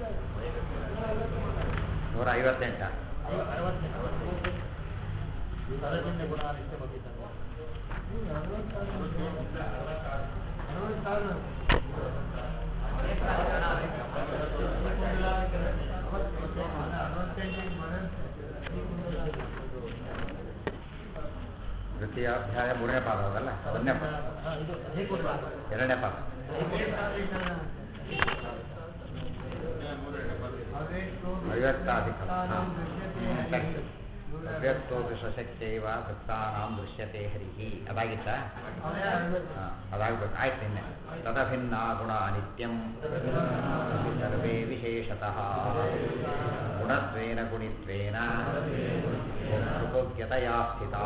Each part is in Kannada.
ನೂರ ಐವತ್ತೆಂಟ ದ್ವಿತೀಯ ಅಧ್ಯಾಯ ಮೂರನೇ ಪಾದ ಅದಲ್ಲ ಒಂದನೇ ಪಾದ ಎರಡನೇ ಪಾದ ಐವತ್ತಾಧಿಕ ಅವ್ಯಕ್ತೋ ವಿಶ್ವಶಕ್ತೈವ ಭಕ್ತಾನಾಂ ದೃಶ್ಯತೆ ಹರಿಹಿ ಅದಾಗಿತ್ತ ಅದಾಗಬೇಕು ಆಯ್ತು ನಿನ್ನೆ ತದಭಿನ್ನ ಗುಣ ನಿತ್ಯಂ ಸರ್ವೇ ವಿಶೇಷತಃ ಗುಣತ್ವೇನ ಗುಣಿತ್ವೇನ ಭೋಗ್ಯತೆಯಾ ಸ್ಥಿತಾ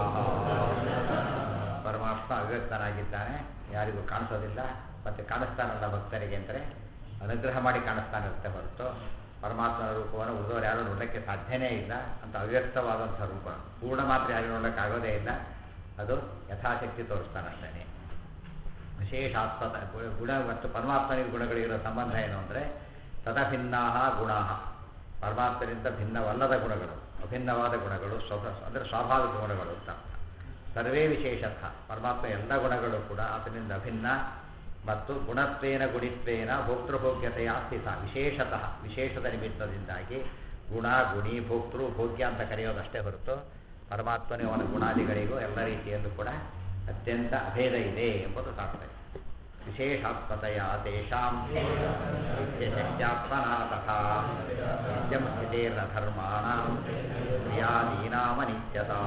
ಪರಮಾತ್ಮ ಅವ್ಯಕ್ತನಾಗಿದ್ದಾನೆ ಯಾರಿಗೂ ಕಾಣಿಸೋದಿಲ್ಲ ಮತ್ತೆ ಕಾಣಿಸ್ತಾನಲ್ಲ ಭಕ್ತರಿಗೆ ಅಂದರೆ ಅನುಗ್ರಹ ಮಾಡಿ ಕಾಣಿಸ್ತಾನಿರುತ್ತೆ ಹೊರತು ಪರಮಾತ್ಮನ ರೂಪವನ್ನು ಉಳಿದವರು ಯಾರು ನೋಡಲಿಕ್ಕೆ ಸಾಧ್ಯನೇ ಇಲ್ಲ ಅಂತ ಅವ್ಯಕ್ತವಾದಂಥ ರೂಪ ಪೂರ್ಣ ಮಾತ್ರ ಯಾರು ನೋಡಲಿಕ್ಕೆ ಆಗೋದೇ ಇಲ್ಲ ಅದು ಯಥಾಶಕ್ತಿ ತೋರಿಸ್ತಾನಷ್ಟೇ ವಿಶೇಷಾತ್ಮತ ಗುಣ ಮತ್ತು ಪರಮಾತ್ಮನಿಗೆ ಗುಣಗಳಿಗಿರೋ ಸಂಬಂಧ ಏನು ಅಂದರೆ ತದಭಿನ್ನಾ ಗುಣ ಪರಮಾತ್ಮನಿಂದ ಭಿನ್ನವಲ್ಲದ ಗುಣಗಳು ಅಭಿನ್ನವಾದ ಗುಣಗಳು ಸ್ವಭ ಅಂದರೆ ಸ್ವಾಭಾವಿಕ ಗುಣಗಳು ಅಂತ ಸರ್ವೇ ವಿಶೇಷತಃ ಪರಮಾತ್ಮ ಎಲ್ಲ ಗುಣಗಳು ಕೂಡ ಆತನಿಂದ ಅಭಿನ್ನ ಮತ್ತು ಗುಣತ್ವೇನ ಗುಣಿತ್ವೇನ ಭೋಕ್ತೃಭೋಗ್ಯತೆಯ ಸ್ಥಿತ ವಿಶೇಷತಃ ವಿಶೇಷದ ನಿಮಿತ್ತದಿಂದಾಗಿ ಗುಣ ಗುಣಿ ಭೋಕ್ತೃ ಭೋಗ್ಯ ಅಂತ ಕರೆಯೋದಷ್ಟೇ ಹೊರತು ಪರಮಾತ್ಮನೇ ಅವನ ಗುಣಾದಿಗಳಿಗೂ ಎಲ್ಲ ರೀತಿಯಲ್ಲೂ ಕೂಡ ಅತ್ಯಂತ ಅಭೇದ ಇದೆ ಎಂಬುದು ತಾತ್ಪರ್ಯ ವಿಶೇಷಾತ್ಮತೆಯ ತೇಷಾಂ ನಿತ್ಯಶಕ್ತ್ಯಾತ್ಮನಾ ತಥಾ ನಿತ್ಯಂ ಸ್ಥಿತೇರ್ನ ಧರ್ಮಾಣಾಂ ಕ್ರಿಯಾದೀನಾಮನಿತ್ಯತಾ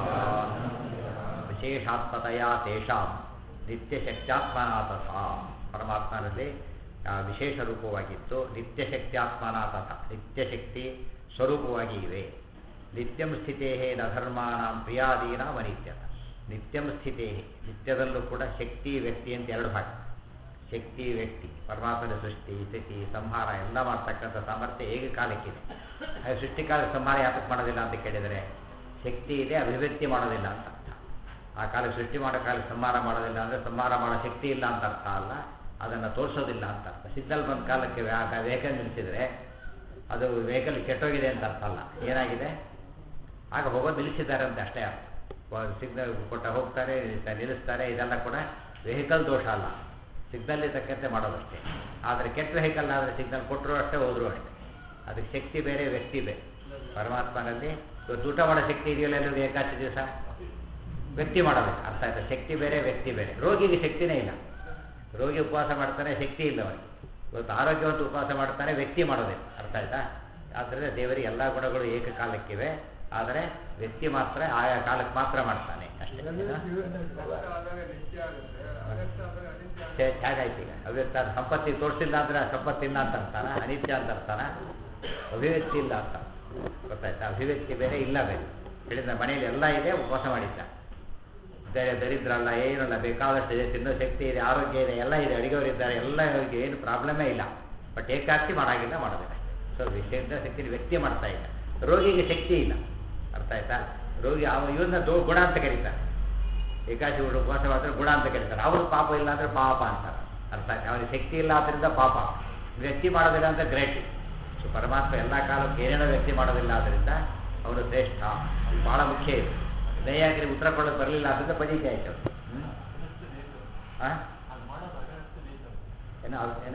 ವಿಶೇಷಾತ್ಮತೆಯ ತೇಷಾಂ ನಿತ್ಯಶಕ್ತ್ಯಾತ್ಮನಾ ತಥಾ ಪರಮಾತ್ಮನಲ್ಲಿ ಆ ವಿಶೇಷ ರೂಪವಾಗಿತ್ತು ನಿತ್ಯಶಕ್ತ್ಯಾತ್ಮನ ತಥ ನಿತ್ಯಶಕ್ತಿ ಸ್ವರೂಪವಾಗಿ ಇವೆ ನಿತ್ಯಂ ಸ್ಥಿತೇ ನ ಧರ್ಮಾನಾಂ ಪ್ರಿಯಾದೀನಾಂ ಅನಿತ್ಯತ ನಿತ್ಯಂ ಸ್ಥಿತೇ ನಿತ್ಯದಲ್ಲೂ ಕೂಡ ಶಕ್ತಿ ವ್ಯಕ್ತಿ ಅಂತ ಎರಡು ಭಾಗ ಶಕ್ತಿ ವ್ಯಕ್ತಿ ಪರಮಾತ್ಮನ ಸೃಷ್ಟಿ ಸ್ಥಿತಿ ಸಂಹಾರ ಎಲ್ಲ ಮಾಡ್ತಕ್ಕಂಥ ಸಾಮರ್ಥ್ಯ ಏಕಕಾಲಕ್ಕಿದೆ ಅದು ಸೃಷ್ಟಿ ಕಾಲಕ್ಕೆ ಸಂಹಾರ ಯಾತಕ್ಕೆ ಮಾಡೋದಿಲ್ಲ ಅಂತ ಕೇಳಿದರೆ ಶಕ್ತಿ ಇದೆ ಅಭಿವ್ಯಕ್ತಿ ಮಾಡೋದಿಲ್ಲ ಅಂತ ಅರ್ಥ ಆ ಕಾಲಕ್ಕೆ ಸೃಷ್ಟಿ ಮಾಡೋ ಕಾಲಕ್ಕೆ ಸಂಹಾರ ಮಾಡೋದಿಲ್ಲ ಅಂದರೆ ಸಂಹಾರ ಮಾಡೋ ಶಕ್ತಿ ಇಲ್ಲ ಅಂತ ಅರ್ಥ ಅಲ್ಲ ಅದನ್ನು ತೋರಿಸೋದಿಲ್ಲ ಅಂತ ಅರ್ಥ ಸಿಗ್ನಲ್ ಬಂದ ಕಾಲಕ್ಕೆ ವೆಹಿಕಲ್ ನಿಲ್ಲಿಸಿದರೆ ಅದು ವೆಹಿಕಲ್ ಕೆಟ್ಟೋಗಿದೆ ಅಂತ ಅರ್ಥ ಅಲ್ಲ ಏನಾಗಿದೆ ಆಗ ಹೋಗೋದು ನಿಲ್ಲಿಸಿದ್ದಾರೆ ಅಂತ ಅಷ್ಟೇ ಅರ್ಥ ಸಿಗ್ನಲ್ ಕೊಟ್ಟ ಹೋಗ್ತಾರೆ ನಿಲ್ಲಿಸ್ತಾರೆ ಇದೆಲ್ಲ ಕೂಡ ವೆಹಿಕಲ್ ದೋಷ ಅಲ್ಲ ಸಿಗ್ನಲ್ ತಕ್ಕಂತೆ ಮಾಡೋದಷ್ಟೇ ಆದರೆ ಕೆಟ್ಟ ವೆಹಿಕಲ್ ಆದರೆ ಸಿಗ್ನಲ್ ಕೊಟ್ಟರು ಅಷ್ಟೇ ಹೋದರೂ ಅಷ್ಟೇ ಅದಕ್ಕೆ ಶಕ್ತಿ ಬೇರೆ ವ್ಯಕ್ತಿ ಬೇರೆ ಪರಮಾತ್ಮನಲ್ಲಿ ಇವತ್ತು ಊಟ ಮಾಡೋ ಶಕ್ತಿ ಇದೆಯಲ್ಲ ಎಲ್ಲರೂ ಏಕಾಚಿ ದಿವಸ ವ್ಯಕ್ತಿ ಮಾಡೋದಕ್ಕೆ ಅರ್ಥ ಆಯ್ತಾ ಶಕ್ತಿ ಬೇರೆ ವ್ಯಕ್ತಿ ಬೇರೆ ರೋಗಿಗೆ ಶಕ್ತಿನೇ ಇಲ್ಲ ರೋಗಿ ಉಪವಾಸ ಮಾಡ್ತಾನೆ ಶಕ್ತಿ ಇಲ್ಲ ಅವನಿಗೆ ಇವತ್ತು ಆರೋಗ್ಯವಂತ ಉಪವಾಸ ಮಾಡ್ತಾನೆ ವ್ಯಕ್ತಿ ಮಾಡೋದಿಲ್ಲ ಅರ್ಥ ಆಯ್ತಾ ಆದ್ದರಿಂದ ದೇವರಿಗೆ ಎಲ್ಲ ಗುಣಗಳು ಏಕಕಾಲಕ್ಕಿವೆ ಆದರೆ ವ್ಯಕ್ತಿ ಮಾತ್ರ ಆಯಾ ಕಾಲಕ್ಕೆ ಮಾತ್ರ ಮಾಡ್ತಾನೆ ಅಷ್ಟೇ ಹೇಗಾಯ್ತು ಈಗ ಅವ್ಯಕ್ತ ಅದು ಸಂಪತ್ತಿಗೆ ತೋರಿಸಿಲ್ಲ ಅಂದರೆ ಆ ಸಂಪತ್ತಿಲ್ಲ ಅಂತ ಅರ್ಥನ ಅನಿತ್ಯ ಅಂತ ಅರ್ಥನ ಅಭಿವ್ಯಕ್ತಿ ಇಲ್ಲ ಅಂತ ಗೊತ್ತಾಯ್ತಾ ಅಭಿವ್ಯಕ್ತಿ ಬೇರೆ ಇಲ್ಲ ಬೇರೆ ಹೇಳಿದ ಮನೆಯಲ್ಲಿ ಎಲ್ಲ ಇದೆ ಉಪವಾಸ ಮಾಡಿದ್ದ ಬೇರೆ ದರಿದ್ರ ಅಲ್ಲ ಏನಲ್ಲ ಬೇಕಾದಷ್ಟು ಇದೆ ತಿನ್ನೋ ಶಕ್ತಿ ಇದೆ ಆರೋಗ್ಯ ಇದೆ ಎಲ್ಲ ಇದೆ ಅಡಿಗೆಯವರಿದ್ದಾರೆ ಎಲ್ಲ ಏನು ಪ್ರಾಬ್ಲಮೇ ಇಲ್ಲ ಬಟ್ ಏಕಾಸ್ತಿ ಮಾಡಾಗಿಲ್ಲ ಮಾಡೋದಿಲ್ಲ ಸೊ ವಿಶೇಷ ಶಕ್ತಿ ವ್ಯಕ್ತಿ ಮಾಡ್ತಾ ಇಲ್ಲ ರೋಗಿಗೆ ಶಕ್ತಿ ಇಲ್ಲ ಅರ್ಥ ಆಯ್ತಾ ರೋಗಿ ಅವ ಇವನ್ನ ದೋ ಗುಣ ಅಂತ ಕರೀತಾರೆ ಏಕಾಶಿ ಉಪವಾಸ ಮಾಡಿದ್ರೆ ಗುಣ ಅಂತ ಕರೀತಾರೆ ಅವ್ರ ಪಾಪ ಇಲ್ಲ ಅಂದರೆ ಪಾಪ ಅಂತಾರೆ ಅರ್ಥ ಆಯ್ತು ಅವನಿಗೆ ಶಕ್ತಿ ಇಲ್ಲ ಆದ್ದರಿಂದ ಪಾಪ ವ್ಯಕ್ತಿ ಮಾಡೋದಿಲ್ಲ ಅಂತ ಗ್ರೇಟ್ ಸೊ ಪರಮಾತ್ಮ ಎಲ್ಲ ಕಾಲಕ್ಕೆ ಏನೇನೋ ವ್ಯಕ್ತಿ ಮಾಡೋದಿಲ್ಲ ಆದ್ದರಿಂದ ಅವನು ಶ್ರೇಷ್ಠ ಇದು ಭಾಳ ಮುಖ್ಯ ಇದು ದಯಾಗಿರಿ ಉತ್ತರ ಕೊಡೋದು ಬರಲಿಲ್ಲ ಆದ್ದರಿಂದ ಪದೀತಿ ಆಯ್ತು ಹ್ಞೂ ಹಾಂ ಏನ ಏನ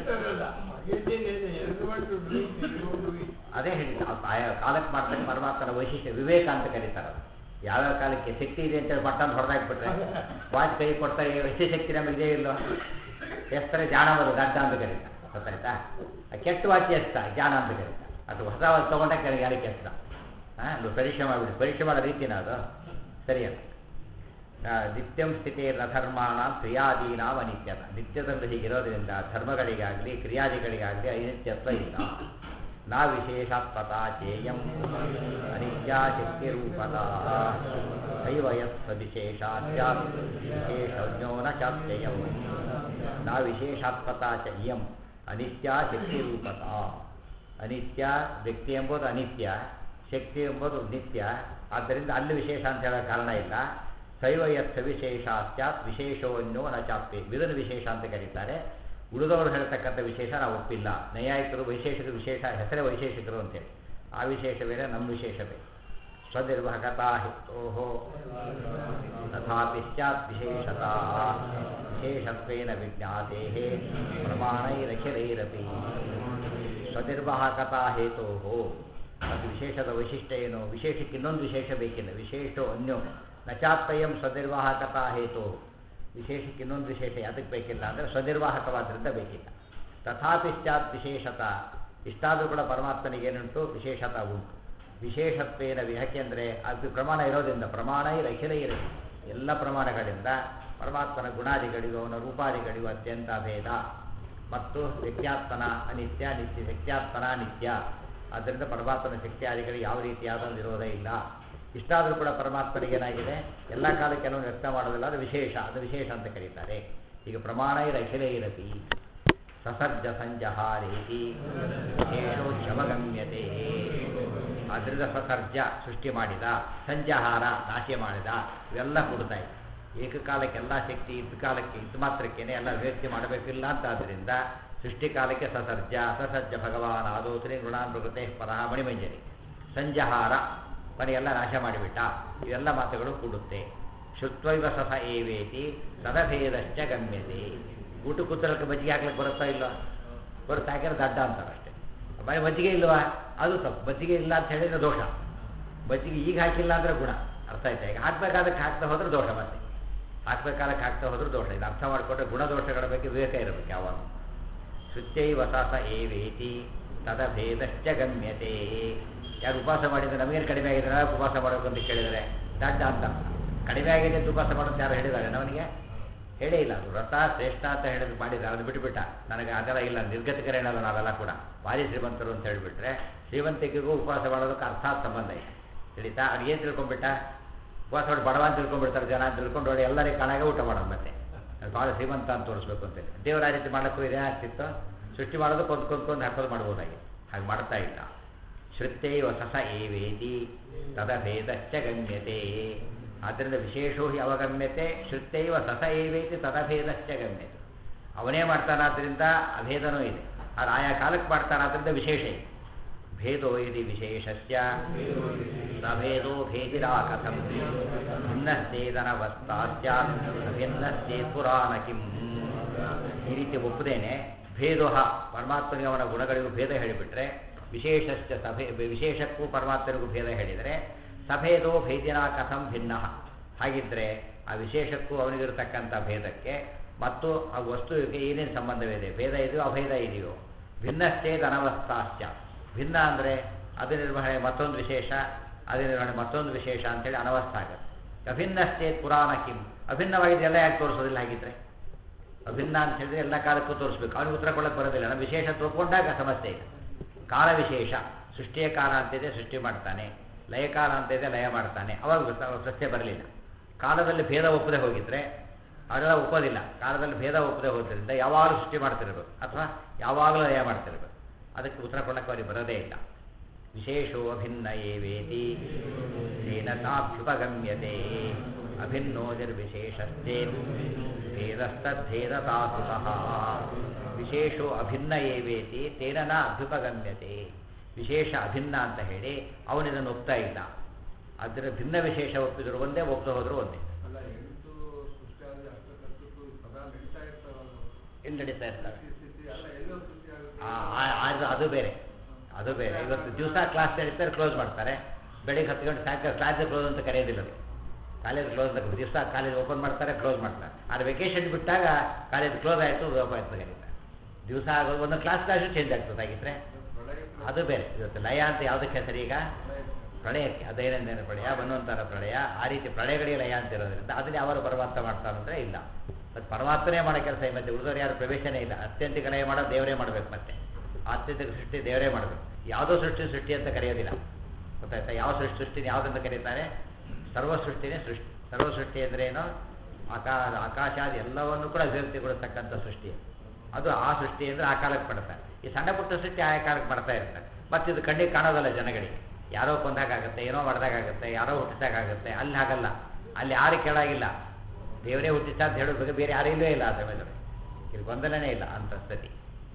ಅದೇ ಹೇಳಿದ್ದ ಆಯಾ ಕಾಲಕ್ಕೆ ಮಾಡ್ತಾನೆ ಪರಮಾತ್ಮನ ವೈಶಿಷ್ಟ್ಯ ವಿವೇಕ ಅಂತ ಕರೀತಾರೆ ಅದು ಯಾವ್ಯಾವ ಕಾಲಕ್ಕೆ ಶಕ್ತಿ ಇದೆ ಅಂತೇಳಿ ಪಟ್ಟಂತ ಹೊಡೆದಾಕ್ಬಿಟ್ರೆ ವಾಚ್ ಕೈ ಕೊಡ್ತಾರೆ ಎಷ್ಟು ಶಕ್ತಿ ನಮಗೆ ಇಲ್ಲೋ ಎಸ್ತಾರೆ ಜ್ಞಾನ ಬರೋದು ಗಡ್ಡ ಅಂತ ಕರೀತಾರೆ ಗೊತ್ತಾಯ್ತಾ ಆ ಕೆಟ್ಟ ವಾಚ್ ಎಸ್ತ ಜ್ಞಾನ ಅಂತ ಕರೀತಾರೆ ಅದು ಹೊಸ ವಾಚ್ ತೊಗೊಂಡೆ ಕೆಳಗೆ ಯಾರಿಗೆ ಎಸ್ತ ಹಾಂ ಪರೀಕ್ಷೆ ಮಾಡಿಬಿಡಿ ಪರೀಕ್ಷೆ ಮಾಡೋ ರೀತಿನ ಅದು ಸರಿಯಲ್ಲ ನಿತ್ಯಂ ಸ್ಥಿತಿ ಧರ್ಮಾಣ ಕ್ರಿಯಾದೀನಾಂ ಅನಿತ್ಯತ ನಿತ್ಯದಲ್ಲಿ ಹೀಗಿರೋದ್ರಿಂದ ಧರ್ಮಗಳಿಗಾಗಲಿ ಕ್ರಿಯಾದಿಗಳಿಗಾಗಲಿ ಅನಿತ್ಯತ್ವ ಇಲ್ಲ ನಾ ವಿಶೇಷಾತ್ಮತ ಚೇಯಂ ಅನಿತ್ಯ ಶಕ್ತಿ ರೂಪದ ದೈವಯತ್ವ ವಿಶೇಷಾತ್ಯಾತ್ ವಿಶೇಷಜ್ಞೋ ನ ಚಾತ್ಯಯಂ ನಾ ವಿಶೇಷಾತ್ಮತ ಚ ಇಯಂ ಅನಿತ್ಯ ಶಕ್ತಿ ರೂಪದ ಅನಿತ್ಯ ವ್ಯಕ್ತಿ ಎಂಬುದು ಅನಿತ್ಯ ಶಕ್ತಿ ಎಂಬುದು ನಿತ್ಯ ಆದ್ದರಿಂದ ಅಲ್ಲಿ ವಿಶೇಷ ಅಂತ ಹೇಳೋ ಕಾರಣ ಇಲ್ಲ ಶೈವ ಯತ್ಥ ವಿಶೇಷ ಸ್ಯಾತ್ ವಿಶೇಷವನ್ನೋ ನ ಚಾಪ್ತಿ ವಿಧನ ವಿಶೇಷ ಅಂತ ಕರೀತಾರೆ ಉಳಿದವರು ಹೇಳ್ತಕ್ಕಂಥ ವಿಶೇಷ ನಾವು ಒಪ್ಪಿಲ್ಲ ನೈಯಾಯಿಕರು ವೈಶೇಷಿಕರು ವಿಶೇಷ ಹೆಸರೇ ವೈಶೇಷಿಕರು ಅಂತೇಳಿ ಆ ವಿಶೇಷ ಬೇರೆ ನಮ್ಮ ವಿಶೇಷ ಬೇರೆ ಸ್ವನಿರ್ವಾಹಕತಾ ಓಹೋ ತಥಾಪಿ ಸ್ಯಾತ್ ವಿಶೇಷತಾ ವಿಶೇಷತ್ವೇನ ವಿಜ್ಞಾತೆ ಪ್ರಮಾಣೈರಖಿಲೈರಪಿ ಸ್ವನಿರ್ವಾಹಕತಾ ಹೇತೋ ಅದು ವಿಶೇಷದ ವೈಶಿಷ್ಟ್ಯ ಏನು ವಿಶೇಷಕ್ಕೆ ಇನ್ನೊಂದು ವಿಶೇಷ ಬೇಕಿಲ್ಲ ವಿಶೇಷೋ ಅನ್ಯೋ ನಚಾತ್ವಯಂ ಸ್ವನಿರ್ವಾಹಕತಾ ಹೇತೋ ವಿಶೇಷಕ್ಕೆ ಇನ್ನೊಂದು ವಿಶೇಷ ಯಾತಕ್ಕೆ ಬೇಕಿಲ್ಲ ಅಂದರೆ ಸ್ವನಿರ್ವಾಹಕವಾದ್ರಿಂದ ಬೇಕಿಲ್ಲ ತಥಾಪಿ ಸ್ಯಾತ್ ವಿಶೇಷತ ಇಷ್ಟಾದರೂ ಕೂಡ ಪರಮಾತ್ಮನಿಗೆ ಏನುಂಟು ವಿಶೇಷತ ಉಂಟು ವಿಶೇಷತ್ವೇನ ಯಾಕೆಂದರೆ ಅದು ಪ್ರಮಾಣ ಇರೋದ್ರಿಂದ ಪ್ರಮಾಣ ಇರ ಅಖಿಲ ಇರಲಿ ಎಲ್ಲ ಪ್ರಮಾಣಗಳಿಂದ ಪರಮಾತ್ಮನ ಗುಣಾದಿಗಳಿಗೂ ಅವನ ರೂಪಾದಿಗಳಿಗೂ ಅತ್ಯಂತ ಭೇದ ಮತ್ತು ವ್ಯಕ್ತ್ಯಾತ್ಮನ ಅನಿತ್ಯ ನಿತ್ಯ ವ್ಯಕ್ತ್ಯಾತ್ಮನ ನಿತ್ಯ ಆದ್ದರಿಂದ ಪರಮಾತ್ಮನ ಶಕ್ತಿಯಾದಿಗಳಿಗೆ ಯಾವ ರೀತಿಯಾದ ಒಂದು ವಿರೋಧ ಇಲ್ಲ ಇಷ್ಟಾದರೂ ಕೂಡ ಪರಮಾತ್ಮನಿಗೆ ಏನಾಗಿದೆ ಎಲ್ಲ ಕಾಲಕ್ಕೆ ಕೆಲವು ವ್ಯಕ್ತ ಮಾಡೋದಿಲ್ಲ ಅದು ವಿಶೇಷ ಅದು ವಿಶೇಷ ಅಂತ ಕರೀತಾರೆ ಈಗ ಪ್ರಮಾಣ ಇರ ಅಖಿಲ ಇರತಿ ಸಸರ್ಜ ಸಂಜಹಾರೇತಿ ವಿಶೇಷೋಚ್ಯವಗಮ್ಯತೆ ಆದ್ದರಿಂದ ಸಸರ್ಜ ಸೃಷ್ಟಿ ಮಾಡಿದ ಸಂಜಹಾರ ನಾಶ ಮಾಡಿದ ಇವೆಲ್ಲ ಕೊಡ್ತಾ ಇದೆ ಏಕಕಾಲಕ್ಕೆ ಎಲ್ಲ ಶಕ್ತಿ ಇದ್ದ ಕಾಲಕ್ಕೆ ಇದ್ದ ಮಾತ್ರಕ್ಕೇನೆ ಎಲ್ಲ ವ್ಯಕ್ತಿ ಮಾಡಬೇಕಿಲ್ಲ ಅಂತ ಆದ್ದರಿಂದ ಸೃಷ್ಟಿ ಕಾಲಕ್ಕೆ ಸಸರ್ಜ ಸಸರ್ಜ ಭಗವಾನ್ ಆದೋತ್ರಿ ಗುಣಾನುಗತೆ ಪರಹ ಮಣಿಮಂಜರಿ ಸಂಜಹಾರ ಮನೆಯೆಲ್ಲ ನಾಶ ಮಾಡಿಬಿಟ್ಟ ಇವೆಲ್ಲ ಮಾತುಗಳು ಕೂಡುತ್ತೆ ಶುತ್ವೈವ ಸಹ ಏವೇತಿ ಸದಭೇದಶ್ಚ ಗಮ್ಯತೆ ಊಟ ಕೂತಲಕ್ಕೆ ಮಜ್ಜಿಗೆ ಹಾಕ್ಲಿಕ್ಕೆ ಬರುತ್ತಾ ಇಲ್ಲ ಬರುತ್ತೆ ಹಾಕಿದ್ರೆ ದಡ್ಡ ಅಂತಾರೆ ಅಷ್ಟೇ ಮನೆ ಮಜ್ಜಿಗೆ ಇಲ್ವಾ ಅದು ತಪ್ಪು ಮಜ್ಜಿಗೆ ಇಲ್ಲ ಅಂತ ಹೇಳಿದ್ರೆ ದೋಷ ಮಜ್ಜಿಗೆ ಈಗ ಹಾಕಿಲ್ಲ ಅಂದರೆ ಗುಣ ಅರ್ಥ ಆಯ್ತಾ ಈಗ ಹಾಕ್ಬೇಕಾದಕ್ಕೆ ಹಾಕ್ತಾ ಹೋದ್ರೆ ದೋಷ ಮತ್ತೆ ಹಾಕ್ಬೇಕಾದಕ್ಕೆ ಹಾಕ್ತಾ ಹೋದ್ರೆ ದೋಷ ಇದು ಅರ್ಥ ಮಾಡಿಕೊಂಡ್ರೆ ಗುಣದೋಷಗಳ ಬಗ್ಗೆ ವಿವೇಕ ಇರಬೇಕು ಯಾವಾಗ ಶುದ್ಧೈವ ಸಸ ಏವೇತಿ ತದಭೇದಶ್ಚ ಗಮ್ಯತೆ ಯಾರು ಉಪವಾಸ ಮಾಡಿದ್ರೆ ನಮಗೇನು ಕಡಿಮೆ ಆಗಿದೆ ನಾವು ಉಪವಾಸ ಮಾಡಬೇಕು ಅಂತ ಕೇಳಿದರೆ ದಡ್ಡ ಅಂತ ಕಡಿಮೆ ಆಗಿದೆ ಅಂತ ಉಪವಾಸ ಮಾಡೋದು ಯಾರು ಹೇಳಿದ್ದಾರೆ ನವನಿಗೆ ಹೇಳೇ ಇಲ್ಲ ಅದು ವ್ರತ ಶ್ರೇಷ್ಠ ಅಂತ ಹೇಳಿದ್ರು ಮಾಡಿದ ಅದು ಬಿಟ್ಟುಬಿಟ್ಟ ನನಗೆ ಅದೆಲ್ಲ ಇಲ್ಲ ನಿರ್ಗತಿಕರೇನಲ್ಲ ನಾವೆಲ್ಲ ಕೂಡ ಭಾರಿ ಶ್ರೀಮಂತರು ಅಂತ ಹೇಳಿಬಿಟ್ರೆ ಶ್ರೀಮಂತಿಕೆಗೂ ಉಪವಾಸ ಮಾಡೋದಕ್ಕೆ ಅರ್ಥಾತ್ ಸಂಬಂಧ ಇದೆ ತಿಳಿತಾ ಅವ್ರು ಏನು ತಿಳ್ಕೊಂಡ್ಬಿಟ್ಟ ಉಪವಾಸ ಮಾಡಿ ಬಡವ ಅಂತ ತಿಳ್ಕೊಂಡ್ಬಿಡ್ತಾರೆ ಜನ ಅಂತ ತಿಳ್ಕೊಂಡು ನೋಡಿ ಎಲ್ಲರಿಗೆ ಕಾಣಾಗ ಊಟ ಮಾಡೋದು ಮತ್ತೆ ಅದು ಭಾಳ ಶ್ರೀಮಂತ ಅಂತ ತೋರಿಸ್ಬೇಕು ಅಂತೇಳಿ ದೇವರ ಆ ರೀತಿ ಮಾಡೋಕ್ಕೂ ಇದೇನಾಗ್ತಿತ್ತು ಸೃಷ್ಟಿ ಮಾಡೋದು ಕೊಂದು ಕೊಂದ್ಕೊಂಡು ಹಾಕೋದು ಮಾಡ್ಬೋದಾಗಿ ಹಾಗೆ ಮಾಡ್ತಾ ಇಲ್ಲ ಶ್ರುತ್ತೈವ ಸಸ ಏವೇತಿ ತದಭೇದಶ್ಚ ಗಮ್ಯತೆ ಆದ್ದರಿಂದ ವಿಶೇಷೋ ಹಿ ಅವಗಮ್ಯತೆ ಶ್ರುತ್ತೈವ ಸಸ ಏವೇತಿ ತದಭೇದಶ್ಚ ಗಮ್ಯತೆ ಅವನೇ ಮಾಡ್ತಾನಾದ್ರಿಂದ ಅಭೇದನೂ ಇದೆ ಅದು ಆಯಾ ಕಾಲಕ್ಕೆ ಮಾಡ್ತಾನಾದ್ರಿಂದ ವಿಶೇಷ ಇದೆ ಭೇದೋ ಯದಿ ವಿಶೇಷಸ್ಯ ಸಭೇದೋ ಭೇದಿರಾ ಕಥಂ ಭಿನ್ನಶ್ಚೇದನವಸ್ತಾಸ್ಯಾತ್ ಭಿನ್ನಶ್ಚೇತ್ ಪುರಾಣ ಕಿಂ ಈ ರೀತಿ ಒಪ್ಪದೇನೆ ಭೇದೋಹ ಪರಮಾತ್ಮನಿಗೆ ಅವನ ಗುಣಗಳಿಗೂ ಭೇದ ಹೇಳಿಬಿಟ್ರೆ ವಿಶೇಷಶ್ಚ ಸಭೆ ವಿಶೇಷಕ್ಕೂ ಪರಮಾತ್ಮನಿಗೂ ಭೇದ ಹೇಳಿದರೆ ಸಭೇದೋ ಭೇದಿನ ಕಥಂ ಭಿನ್ನ ಹಾಗಿದ್ದರೆ ಆ ವಿಶೇಷಕ್ಕೂ ಅವನಿಗಿರತಕ್ಕಂಥ ಭೇದಕ್ಕೆ ಮತ್ತು ಆ ವಸ್ತುವಿಗೆ ಏನೇನು ಸಂಬಂಧವಿದೆ ಭೇದ ಇದೆಯೋ ಅಭೇದ ಇದೆಯೋ ಭಿನ್ನಶ್ಚೇದ್ ಅನವಸ್ಥಾಶ್ಚ ಭಿನ್ನ ಅಂದರೆ ಅದು ನಿರ್ವಹಣೆ ಮತ್ತೊಂದು ವಿಶೇಷ ಅದು ನಿರ್ವಹಣೆ ಮತ್ತೊಂದು ವಿಶೇಷ ಅಂತೇಳಿ ಅನವಸ್ಥ ಆಗುತ್ತೆ ಅಭಿನ್ನಶ್ಚೇತ್ ಪುರಾಣ ಕಿಂ ಅಭಿನ್ನವಾಗಿದ್ದು ಎಲ್ಲ ಯಾಕೆ ತೋರಿಸೋದಿಲ್ಲ ಹಾಗಿದ್ರೆ ಅಭಿನ್ನ ಅಂತ ಹೇಳಿದ್ರೆ ಎಲ್ಲ ಕಾಲಕ್ಕೂ ತೋರಿಸ್ಬೇಕು ಅವನಿಗೆ ಉತ್ತರ ಕೊಡಕ್ಕೆ ಬರೋದಿಲ್ಲ ನಮ್ಮ ವಿಶೇಷ ತೋರ್ಕೊಂಡಾಗ ಸಮಸ್ಯೆ ಇದೆ ಕಾಲ ವಿಶೇಷ ಸೃಷ್ಟಿಯ ಕಾಲ ಅಂತಿದೆ ಸೃಷ್ಟಿ ಮಾಡ್ತಾನೆ ಲಯಕಾಲ ಅಂತ ಇದೆ ಲಯ ಮಾಡ್ತಾನೆ ಅವಾಗ ಸಸ್ಯ ಬರಲಿಲ್ಲ ಕಾಲದಲ್ಲಿ ಭೇದ ಒಪ್ಪದೆ ಹೋಗಿದ್ರೆ ಅವರೆಲ್ಲ ಒಪ್ಪೋದಿಲ್ಲ ಕಾಲದಲ್ಲಿ ಭೇದ ಒಪ್ಪದೆ ಹೋದ್ರಿಂದ ಯಾವಾಗಲೂ ಸೃಷ್ಟಿ ಮಾಡ್ತಿರ್ಬೇಕು ಅಥವಾ ಯಾವಾಗಲೂ ಲಯ ಮಾಡ್ತಿರ್ಬೇಕು ಅದಕ್ಕೆ ಉತ್ತರ ಕೊಡಕ್ಕೆ ಅವರಿಗೆ ಬರೋದೇ ಇಲ್ಲ ವಿಶೇಷೋ ಅಭಿನ್ನ ಏವೇತಿ ತೇನ ಸಾಭ್ಯುಪಗಮ್ಯತೆ ಅಭಿನ್ನೋ ನಿರ್ವಿಶೇಷಶ್ಚೇತ್ ಭೇದಸ್ತದ್ಭೇದತಾಸುತಃ ವಿಶೇಷೋ ಅಭಿನ್ನ ಏವೇತಿ ತೇನ ನ ಅಭ್ಯುಪಗಮ್ಯತೆ ವಿಶೇಷ ಅಭಿನ್ನ ಅಂತ ಹೇಳಿ ಅವನಿದನ್ನು ಒಪ್ತಾ ಇಲ್ಲ ಅದರ ಭಿನ್ನ ವಿಶೇಷ ಒಪ್ಪಿದ್ರು ಒಂದೇ ಒಪ್ಪದೆ ಹೋದ್ರು ಒಂದೇ ಅಲ್ಲ ಎಂಟು ಸೃಷ್ಟಿಯಾಗಿ ಅಷ್ಟಕ್ಕಷ್ಟಕ್ಕೂ ಸದಾ ನಡೀತಾ ಇರ್ತಾವಲ್ಲ ಎಲ್ಲಿ ನಡೀತಾ ಇರ್ತಾರೆ ಸ್ಥಿತಿ ಅಲ್ಲ ಎಲ್ಲೋ ಸೃಷ್ಟಿ ಆಗುತ್ತೆ ಆ- ಆ- ಅದು ಅದು ಬೇರೆ ಅದು ಬೇರೆ ಇವತ್ತು ದಿವಸ ಕ್ಲಾಸ್ ನಡೀತಾರೆ ಕ್ಲೋಸ್ ಮಾಡ್ತಾರೆ ಬೆಳಿಗ್ಗೆ ಹತ್ತು ಗಂಟೆ ಸಾಯಂಕಾಲ ಕ್ಲಾಸ್ ಕ್ಲೋಸ್ ಅಂತ ಕರೆಯೋದಿಲ್ಲ ಅದು ಕಾಲೇಜ್ ಕ್ಲೋಸ್ ಅಂತ ದಿವಸ ಕಾಲೇಜ್ ಓಪನ್ ಮಾಡ್ತಾರೆ ಕ್ಲೋಸ್ ಮಾಡ್ತಾರೆ ಆದರೆ ವೆಕೇಶನ್ ಬಿಟ್ಟಾಗ ಕಾಲೇಜ್ ಕ್ಲೋಸ್ ಆಯಿತು ಓಪನ್ ಅಂತ ಕರೀತಾರೆ ದಿವಸ ಆಗೋದು ಒಂದು ಕ್ಲಾಸ್ ಕ್ಲಾಸು ಚೇಂಜ್ ಆಗ್ತದೆ ಹಾಗಿದ್ರೆ ಪ್ರಳಯಕ್ಕೆ ಅದು ಬೇರೆ ಇವತ್ತು ಲಯ ಅಂತ ಯಾವುದಕ್ಕೆ ಹೆಸರು ಈಗ ಪ್ರಳಯಕ್ಕೆ ಪ್ರಳಯಕ್ಕೆ ಅದೈನಂದಿನ ಪ್ರಳಯ ಬನ್ವಂತರ ಪ್ರಳಯ ಆ ರೀತಿ ಪ್ರಳಯಗಳಿಗೆ ಲಯ ಅಂತ ಇರೋದ್ರಿಂದ ಅದನ್ನ ಯಾವಾಗ ಪರಮಾತ್ಮ ಮಾಡ್ತಾನಂದ್ರೆ ಇಲ್ಲ ಮತ್ತು ಪರಮಾತ್ಮನೇ ಮಾಡೋ ಕೆಲಸ ಈ ಮತ್ತೆ ಉಳಿದವ್ರು ಯಾರು ಪ್ರವೇಶನೇ ಇಲ್ಲ ಅತ್ಯಂತಿಕ ಲಯ ಮಾಡೋದು ದೇವರೇ ಮಾಡಬೇಕು ಮತ್ತೆ ಆತ್ಯಂತಿಕ ಸೃಷ್ಟಿ ದೇವರೇ ಮಾಡಬೇಕು ಯಾವುದೋ ಸೃಷ್ಟಿ ಸೃಷ್ಟಿ ಅಂತ ಕರೆಯೋದಿಲ್ಲ ಗೊತ್ತಾಯ್ತಾ ಯಾವ ಸೃಷ್ಟಿ ಸೃಷ್ಟಿನ ಯಾವುದಂತ ಕರೀತಾರೆ ಸರ್ವ ಸೃಷ್ಟಿನೇ ಸೃಷ್ಟಿ ಸರ್ವ ಸೃಷ್ಟಿ ಅಂದ್ರೆ ಏನು ಆಕಾ ಆಕಾಶಾದಿ ಎಲ್ಲವನ್ನು ಕೂಡ ಅಭಿವ್ಯಕ್ತಿಗೊಳಿಸ್ತಕ್ಕಂಥ ಸೃಷ್ಟಿ ಅದು ಆ ಸೃಷ್ಟಿ ಅಂದರೆ ಆ ಕಾಲಕ್ಕೆ ಪಡ್ತಾರೆ ಈ ಸಣ್ಣ ಪುಟ್ಟ ಸೃಷ್ಟಿ ಆ ಕಾಲಕ್ಕೆ ಮಾಡ್ತಾ ಇರ್ತಾರೆ ಮತ್ತು ಇದು ಕಣ್ಣಿಗೆ ಕಾಣೋದಲ್ಲ ಜನಗಳಿಗೆ ಯಾರೋ ಕೊಂದಾಗುತ್ತೆ ಏನೋ ಮಾಡ್ದಾಗುತ್ತೆ ಯಾರೋ ಹುಟ್ಟಿಸಾಗುತ್ತೆ ಅಲ್ಲಿ ಹಾಗಲ್ಲ ಅಲ್ಲಿ ಯಾರು ಕೇಳಾಗಿಲ್ಲ ದೇವರೇ ಹುಟ್ಟಿಸ ಅಂತ ಹೇಳೋದು ಬೇರೆ ಯಾರೂ ಇಲ್ಲವೇ ಇಲ್ಲ ಆ ಸಮಯದಲ್ಲಿ ಇಲ್ಲಿ ಗೊಂದಲನೇ ಇಲ್ಲ ಅಂತ ಸ್ಥಿತಿ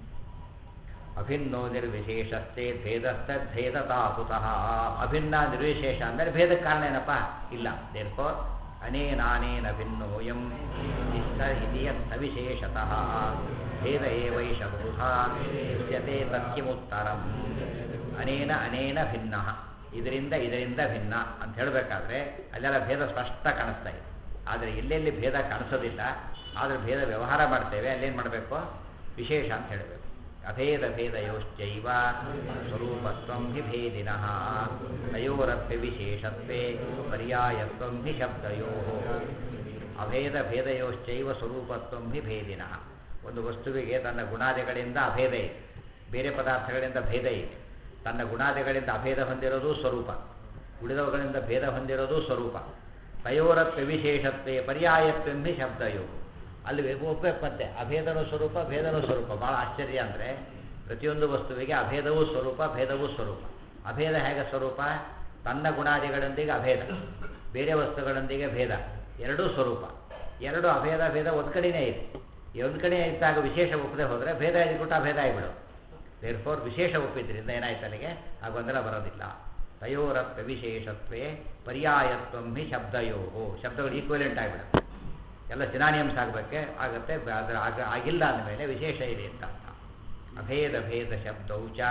ಅಭಿನ್ನೋ ನಿರ್ವಿಶೇಷಸ್ಥೆ ಭೇದಸ್ಥೇದತಾ ಕುತಃ ಅಭಿನ್ನ ನಿರ್ವಿಶೇಷ ಅಂದರೆ ಭೇದಕ್ಕೆ ಕಾರಣ ಏನಪ್ಪ ಇಲ್ಲ ದೇರ್ಕೋ ಅನೇನಾನೇನ ಭಿನ್ನೋಯಂ ಇಷ್ಟ ಇತಿ ಸವಿಶೇಷತಃ ಭೇದ ಏವೈಷ ಬಹುಧಾ ದೃಶ್ಯತೆ ತತ್ಕಿಮುತ್ತರಂ ಅನೇನ ಅನೇನ ಭಿನ್ನ ಇದರಿಂದ ಇದರಿಂದ ಭಿನ್ನ ಅಂತ ಹೇಳಬೇಕಾದ್ರೆ ಅಲ್ಲೆಲ್ಲ ಭೇದ ಸ್ಪಷ್ಟ ಕಾಣಿಸ್ತಾ ಇದೆ ಆದರೆ ಎಲ್ಲೆಲ್ಲಿ ಭೇದ ಕಾಣಿಸೋದಿಲ್ಲ ಆದರೆ ಭೇದ ವ್ಯವಹಾರ ಮಾಡ್ತೇವೆ ಅಲ್ಲೇನು ಮಾಡಬೇಕು ವಿಶೇಷ ಅಂತ ಹೇಳಬೇಕು ಅಭೇದ ಭೇದಯೋಶ್ಚೈವ ಸ್ವರೂಪತ್ವಂ ಹಿ ಭೇದಿನಃ ತಯೋರಪ್ಯ ವಿಶೇಷತ್ವೇ ಪರ್ಯಾಯತ್ವಂ ಹಿ ಶಬ್ದಯೋ ಅಭೇದ ಭೇದಯೋಶ್ಚೈವ ಸ್ವರೂಪತ್ವಂ ಹಿ ಭೇದಿನಃ ಒಂದು ವಸ್ತುವಿಗೆ ತನ್ನ ಗುಣಾದಿಗಳಿಂದ ಅಭೇದ ಇದೆ ಬೇರೆ ಪದಾರ್ಥಗಳಿಂದ ಭೇದ ಇದೆ ತನ್ನ ಗುಣಾದಿಗಳಿಂದ ಅಭೇದ ಹೊಂದಿರೋದು ಸ್ವರೂಪ ಉಳಿದವುಗಳಿಂದ ಭೇದ ಹೊಂದಿರೋದು ಸ್ವರೂಪ ತಯೋರತ್ವ ವಿಶೇಷತ್ವೇ ಪರ್ಯಾಯತ್ವಂ ಹಿ ಶಬ್ದಯೋ ಅಲ್ಲಿ ಒಪ್ಪತ್ತೆ ಅಭೇದನೂ ಸ್ವರೂಪ ಭೇದನೂ ಸ್ವರೂಪ ಭಾಳ ಆಶ್ಚರ್ಯ ಅಂದರೆ ಪ್ರತಿಯೊಂದು ವಸ್ತುವಿಗೆ ಅಭೇದವೂ ಸ್ವರೂಪ ಭೇದವೂ ಸ್ವರೂಪ ಅಭೇದ ಹೇಗೆ ಸ್ವರೂಪ ತನ್ನ ಗುಣಾದಿಗಳೊಂದಿಗೆ ಅಭೇದ ಬೇರೆ ವಸ್ತುಗಳೊಂದಿಗೆ ಭೇದ ಎರಡೂ ಸ್ವರೂಪ ಎರಡು ಅಭೇದ ಭೇದ ಒಂದು ಕಡೆನೇ ಇದೆ ಈ ಒಂದು ಕಡೆ ಇದ್ದಾಗ ವಿಶೇಷ ಒಪ್ಪದೆ ಹೋದರೆ ಭೇದ ಇದ್ಬಿಟ್ಟು ಅಭೇದ ಆಗಿಬಿಡು ದೇರ್ ಫೋರ್ ವಿಶೇಷ ಒಪ್ಪಿದ್ರಿಂದ ಏನಾಯ್ತು ಅಲ್ಲಿಗೆ ಆ ಗೊಂದಲ ಬರೋದಿಲ್ಲ ತಯೋರತ್ವ ವಿಶೇಷತ್ವೇ ಪರ್ಯಾಯತ್ವಂ ಹಿ ಶಬ್ದಯೋ ಶಬ್ದಗಳು ಈಕ್ವಲೆಂಟ್ ಆಗಿಬಿಡುತ್ತೆ ಎಲ್ಲ ಸಿನಾನಿಯಮ್ಸ್ ಆಗಬೇಕೆ ಆಗುತ್ತೆ ಅದರ ಆಗ ಆಗಿಲ್ಲ ಅಂದಮೇಲೆ ವಿಶೇಷ ಇದೆ ಅಂತ ಅರ್ಥ ಅಭೇದ ಭೇದ ಶಬ್ದೌ ಚ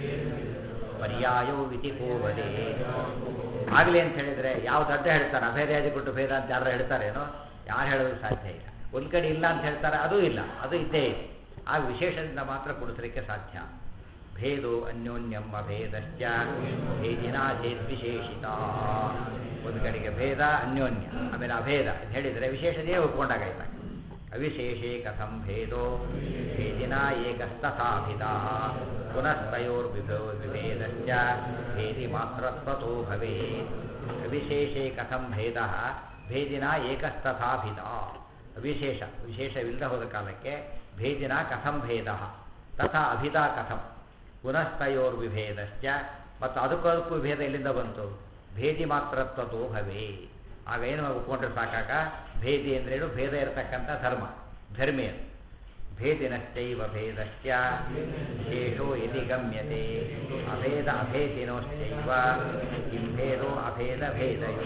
ಪರ್ಯಾಯವು ವಿತಿಕೋವದೆ ಆಗಲಿ ಅಂತ ಹೇಳಿದರೆ ಯಾವ ದಡ್ಡ ಹೇಳ್ತಾರೆ ಅಭೇದಾದಿ ಕೊಟ್ಟು ಭೇದ ಅಂತ ಯಾರು ಹೇಳ್ತಾರೇನೋ ಯಾರು ಹೇಳೋದಕ್ಕೆ ಸಾಧ್ಯ ಇಲ್ಲ ಒಂದು ಕಡೆ ಇಲ್ಲ ಅಂತ ಹೇಳ್ತಾರೆ ಅದೂ ಇಲ್ಲ ಅದು ಇದ್ದೇ ಇದೆ ಆಗ ವಿಶೇಷದಿಂದ ಮಾತ್ರ ಕೊಡಿಸಲಿಕ್ಕೆ ಸಾಧ್ಯ ಭೇದೋ ಅನ್ಯೋನ್ಯಂ ಅಭೇದಶ್ಚ ಭೇದಿನಾ ಚೇದ್ವಿಶೇಷಿತ ಒಂದು ಕಡೆಗೆ ಭೇದ ಅನ್ಯೋನ್ಯ ಆಮೇಲೆ ಅಭೇದ ಅಂತ ಹೇಳಿದರೆ ವಿಶೇಷತೆಯೇ ಒಪ್ಕೊಂಡಾಗಾಯ್ತಾಗ ಅವಿಶೇಷೇ ಕಥಂ ಭೇದೋ ಭೇದಿನ ಏಕಸ್ತಥಾಭಿದ ಪುನಸ್ತಯೋರ್ವಿಭೋ ವಿಭೇದಶ್ಚ ಭೇದಿ ಮಾತ್ರತ್ವತೋ ಭವೇತ್ ಅವಿಶೇಷೇ ಕಥಂ ಭೇದ ಭೇದಿನ ಏಕಸ್ತಥಾಭಿದ ಅವಿಶೇಷ ವಿಶೇಷವಿಲ್ಲದ ಹೋದ ಕಾಲಕ್ಕೆ ಭೇದಿನ ಕಥಂ ಭೇದ ತಥಾ ಅಭಿದ ಕಥಂ ಪುನಸ್ತಯೋರ್ವಿಭೇದಶ್ಚ ಮತ್ತು ಅದಕ್ಕದಕ್ಕೂ ಭೇದ ಎಲ್ಲಿಂದ ಬಂತು ಭೇದಿ ಮಾತ್ರತ್ವತೋ ಭವೇ ಆಗ ಏನು ಒಪ್ಕೊಂಡ್ರೆ ಸಾಕಾಗ ಭೇದಿ ಅಂದ್ರೇನು ಭೇದ ಇರತಕ್ಕಂಥ ಧರ್ಮ ಧರ್ಮೀಯ ಭೇದಿನಶ್ಚೈವ ಭೇದಶ್ಚ ವಿಶೇಷೋ ಯದಿ ಗಮ್ಯತೆ ಅಭೇದ ಅಭೇದಿನೋಶ್ಚೈವ ಕಿಂ ಭೇದೋ ಅಭೇದ ಭೇದಯೋ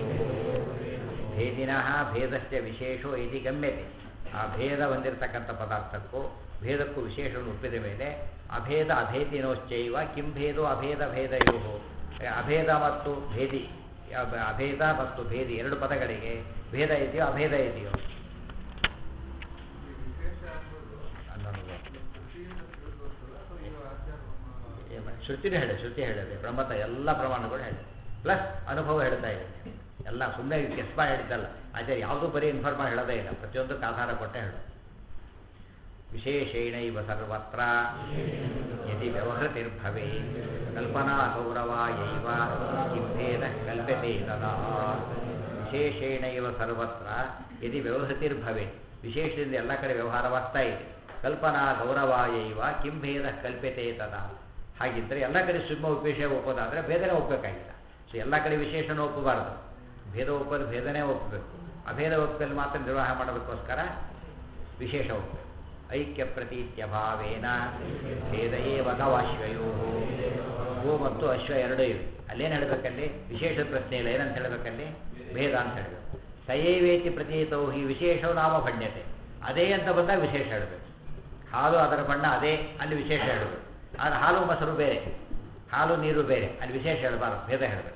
ಭೇದಿನಃ ಭೇದಶ್ಚ ವಿಶೇಷೋ ಯದಿ ಗಮ್ಯತೆ ಆ ಭೇದ ಹೊಂದಿರತಕ್ಕಂಥ ಪದಾರ್ಥಕ್ಕೂ ಭೇದಕ್ಕೂ ವಿಶೇಷವನ್ನು ಒಪ್ಪಿದ ಮೇಲೆ ಅಭೇದ ಅಭೇದಿನೋಶ್ಚೈವ ಕಿಂ ಭೇದೋ ಅಭೇದ ಭೇದಯೋ ಅಭೇದ ಮತ್ತು ಭೇದಿ ಅಭ- ಅಭೇದ ಮತ್ತು ಭೇದಿ ಎರಡು ಪದಗಳಿಗೆ ಭೇದ ಇದೆಯೋ ಅಭೇದ ಇದೆಯೋ ಈ ವಿಶೇಷ ಅನ್ನೋದು ಅನ್ನೋದು ಕೃಷಿಯಿಂದ ತಿಳಿದೋರ್ತದ ಅಥವಾ ಇದು ಆಚಾರ ಏನ್ ಮಾಡಿ- ಶ್ರುತಿನೇ ಹೇಳಿ ಶ್ರುತಿ ಹೇಳಿದೆ ಬ್ರಹ್ಮತ ಎಲ್ಲ ಪ್ರಮಾಣಗಳು ಹೇಳಿ ಪ್ಲಸ್ ಅನುಭವ ಹೇಳ್ತಾ ಇದೆ ಎಲ್ಲ ಸುಮ್ಮನೆ ಕೆಸ್ಪ ಹೇಳಿದ್ದಲ್ಲ ಆಚಾರ್ಯ ಯಾವುದೂ ಬರೀ ಇನ್ಫಾರ್ಮ ಹೇಳೋದೇ ಇಲ್ಲ ಪ್ರತಿಯೊಂದಕ್ಕೆ ಆಧಾರ ಕೊಟ್ಟೆ ಹೇಳು ವಿಶೇಷೇಣೈವ ಸರ್ವತ್ರ ಯದಿ ವ್ಯವಹೃತಿರ್ಭವೆ ಕಲ್ಪನಾ ಗೌರವಾಯೈವ ಕಿಂಭೇದ ಕಲ್ಪತೆ ತದಾ ವಿಶೇಷೇಣೈವ ಸರ್ವತ್ರ ಯದಿ ವ್ಯವಹೃತಿರ್ಭವೆ ವಿಶೇಷದಿಂದ ಎಲ್ಲ ಕಡೆ ವ್ಯವಹಾರವಾಗ್ತಾ ಇದೆ ಕಲ್ಪನಾ ಗೌರವಾಯೈವ ಕಿಂಭೇದ ಕಲ್ಪತೆ ತದಾ ಹಾಗಿದ್ದರೆ ಎಲ್ಲ ಕಡೆ ಸುಮ್ಮ ವಿಶೇಷ ಒಪ್ಪೋದಾದರೆ ಭೇದನೇ ಒಪ್ಪಬೇಕಾಗಿಲ್ಲ ಸೊ ಎಲ್ಲ ಕಡೆ ವಿಶೇಷನ ಒಪ್ಪಬಾರ್ದು ಭೇದ ಒಪ್ಪೋದು ಭೇದನೇ ಒಪ್ಪಬೇಕು ಅಭೇದ ಒಪ್ಪದಲ್ಲಿ ಮಾತ್ರ ನಿರ್ವಾಹ ಮಾಡೋದಕ್ಕೋಸ್ಕರ ವಿಶೇಷ ಒಪ್ಪಬೇಕು ಐಕ್ಯ ಪ್ರತೀತ್ಯಭಾವೇನ ಭೇದ ಏವ ಗವಾಶ್ವಯೋ ಗೋ ಮತ್ತು ಅಶ್ವ ಎರಡೂ ಇವೆ ಅಲ್ಲೇನು ಹೇಳಬೇಕಲ್ಲಿ ವಿಶೇಷ ಪ್ರಶ್ನೆ ಇಲ್ಲ ಏನಂತ ಹೇಳಬೇಕಲ್ಲಿ ಭೇದ ಅಂತ ಹೇಳಬೇಕು ಸಯೈವೇತಿ ಪ್ರತೀತವು ಈ ವಿಶೇಷವು ನಾಮ ಭಣ್ಯತೆ ಅದೇ ಅಂತ ಬಂದಾಗ ವಿಶೇಷ ಹೇಳಬೇಕು ಹಾಲು ಅದರ ಬಣ್ಣ ಅದೇ ಅಲ್ಲಿ ವಿಶೇಷ ಹೇಳಬೇಕು ಆದರೆ ಹಾಲು ಮೊಸರು ಬೇರೆ ಹಾಲು ನೀರು ಬೇರೆ ಅಲ್ಲಿ ವಿಶೇಷ ಹೇಳಬಾರದು ಭೇದ ಹೇಳಬೇಕು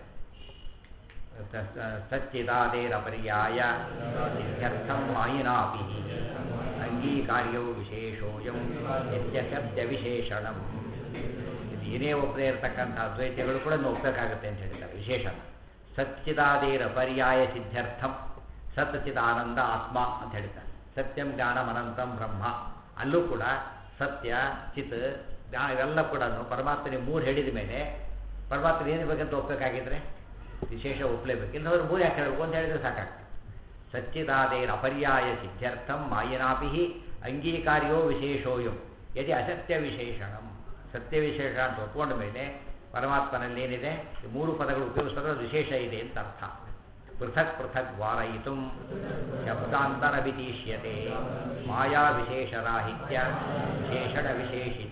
ಸಚ್ಚಿದಾದೇರ ಪರ್ಯಾಯ ಇತ್ಯರ್ಥಂ ಮಾಯಿನಾಪಿ ಅಂಗೀಕಾರ್ಯವು ವಿಶೇಷೋಯಂ ನಿತ್ಯ ಶಬ್ದ ವಿಶೇಷಣಂ ಇದು ಏನೇ ಒಪ್ಪದೇ ಇರತಕ್ಕಂಥ ಅದ್ವೈತಿಗಳು ಕೂಡ ಒಪ್ಪಬೇಕಾಗುತ್ತೆ ಅಂತ ಹೇಳಿದ್ದಾರೆ ವಿಶೇಷಣ ಸಚ್ಚಿದಾದೇರ ಪರ್ಯಾಯ ಸಿದ್ಧ್ಯರ್ಥಂ ಸತ್ಚಿತ್ ಆನಂದ ಆತ್ಮ ಅಂತ ಹೇಳ್ತಾರೆ ಸತ್ಯಂ ಜ್ಞಾನಂ ಅನಂತಂ ಬ್ರಹ್ಮ ಅಲ್ಲೂ ಕೂಡ ಸತ್ಯ ಚಿತ್ ಜ್ಞಾನ ಇವೆಲ್ಲ ಕೂಡ ಪರಮಾತ್ಮನಿಗೆ ಮೂರು ಹೇಳಿದ ಮೇಲೆ ಪರಮಾತ್ಮ ಏನು ಬೇಕಂತ ಒಪ್ಪಬೇಕಾಗಿದ್ರೆ ವಿಶೇಷ ಒಪ್ಪಲೇಬೇಕು ಇಲ್ಲದ್ರೆ ಮೂರು ಯಾಕೆ ಹೇಳಬೇಕು ಅಂತ ಹೇಳಿದ್ರೆ ಸಾಕಾಗ್ತದೆ ಸಚ್ಚಿದಾದೇರ ಅಪರ್ಯಾಯ ಸಿದ್ಧ್ಯರ್ಥಂ ಮಾಯಿನಾಪಿ ಅಂಗೀಕಾರ್ಯೋ ವಿಶೇಷೋಯಂ ಯದಿ ಅಸತ್ಯ ವಿಶೇಷಣಂ ಸತ್ಯ ವಿಶೇಷ ಅಂತ ಒಪ್ಕೊಂಡ ಮೇಲೆ ಪರಮಾತ್ಮನಲ್ಲಿ ಏನಿದೆ ಈ ಮೂರು ಪದಗಳು ಉಪಯೋಗಿಸೋದು ವಿಶೇಷ ಇದೆ ಅಂತ ಅರ್ಥ ಪೃಥಕ್ ಪೃಥಕ್ ವಾರಯಿತು ಶಬ್ದಾಂತರ ವಿತೀಷ್ಯತೆ ಮಾಯಾ ವಿಶೇಷರಾಹಿತ್ಯ ವಿಶೇಷಣ ವಿಶೇಷಿತ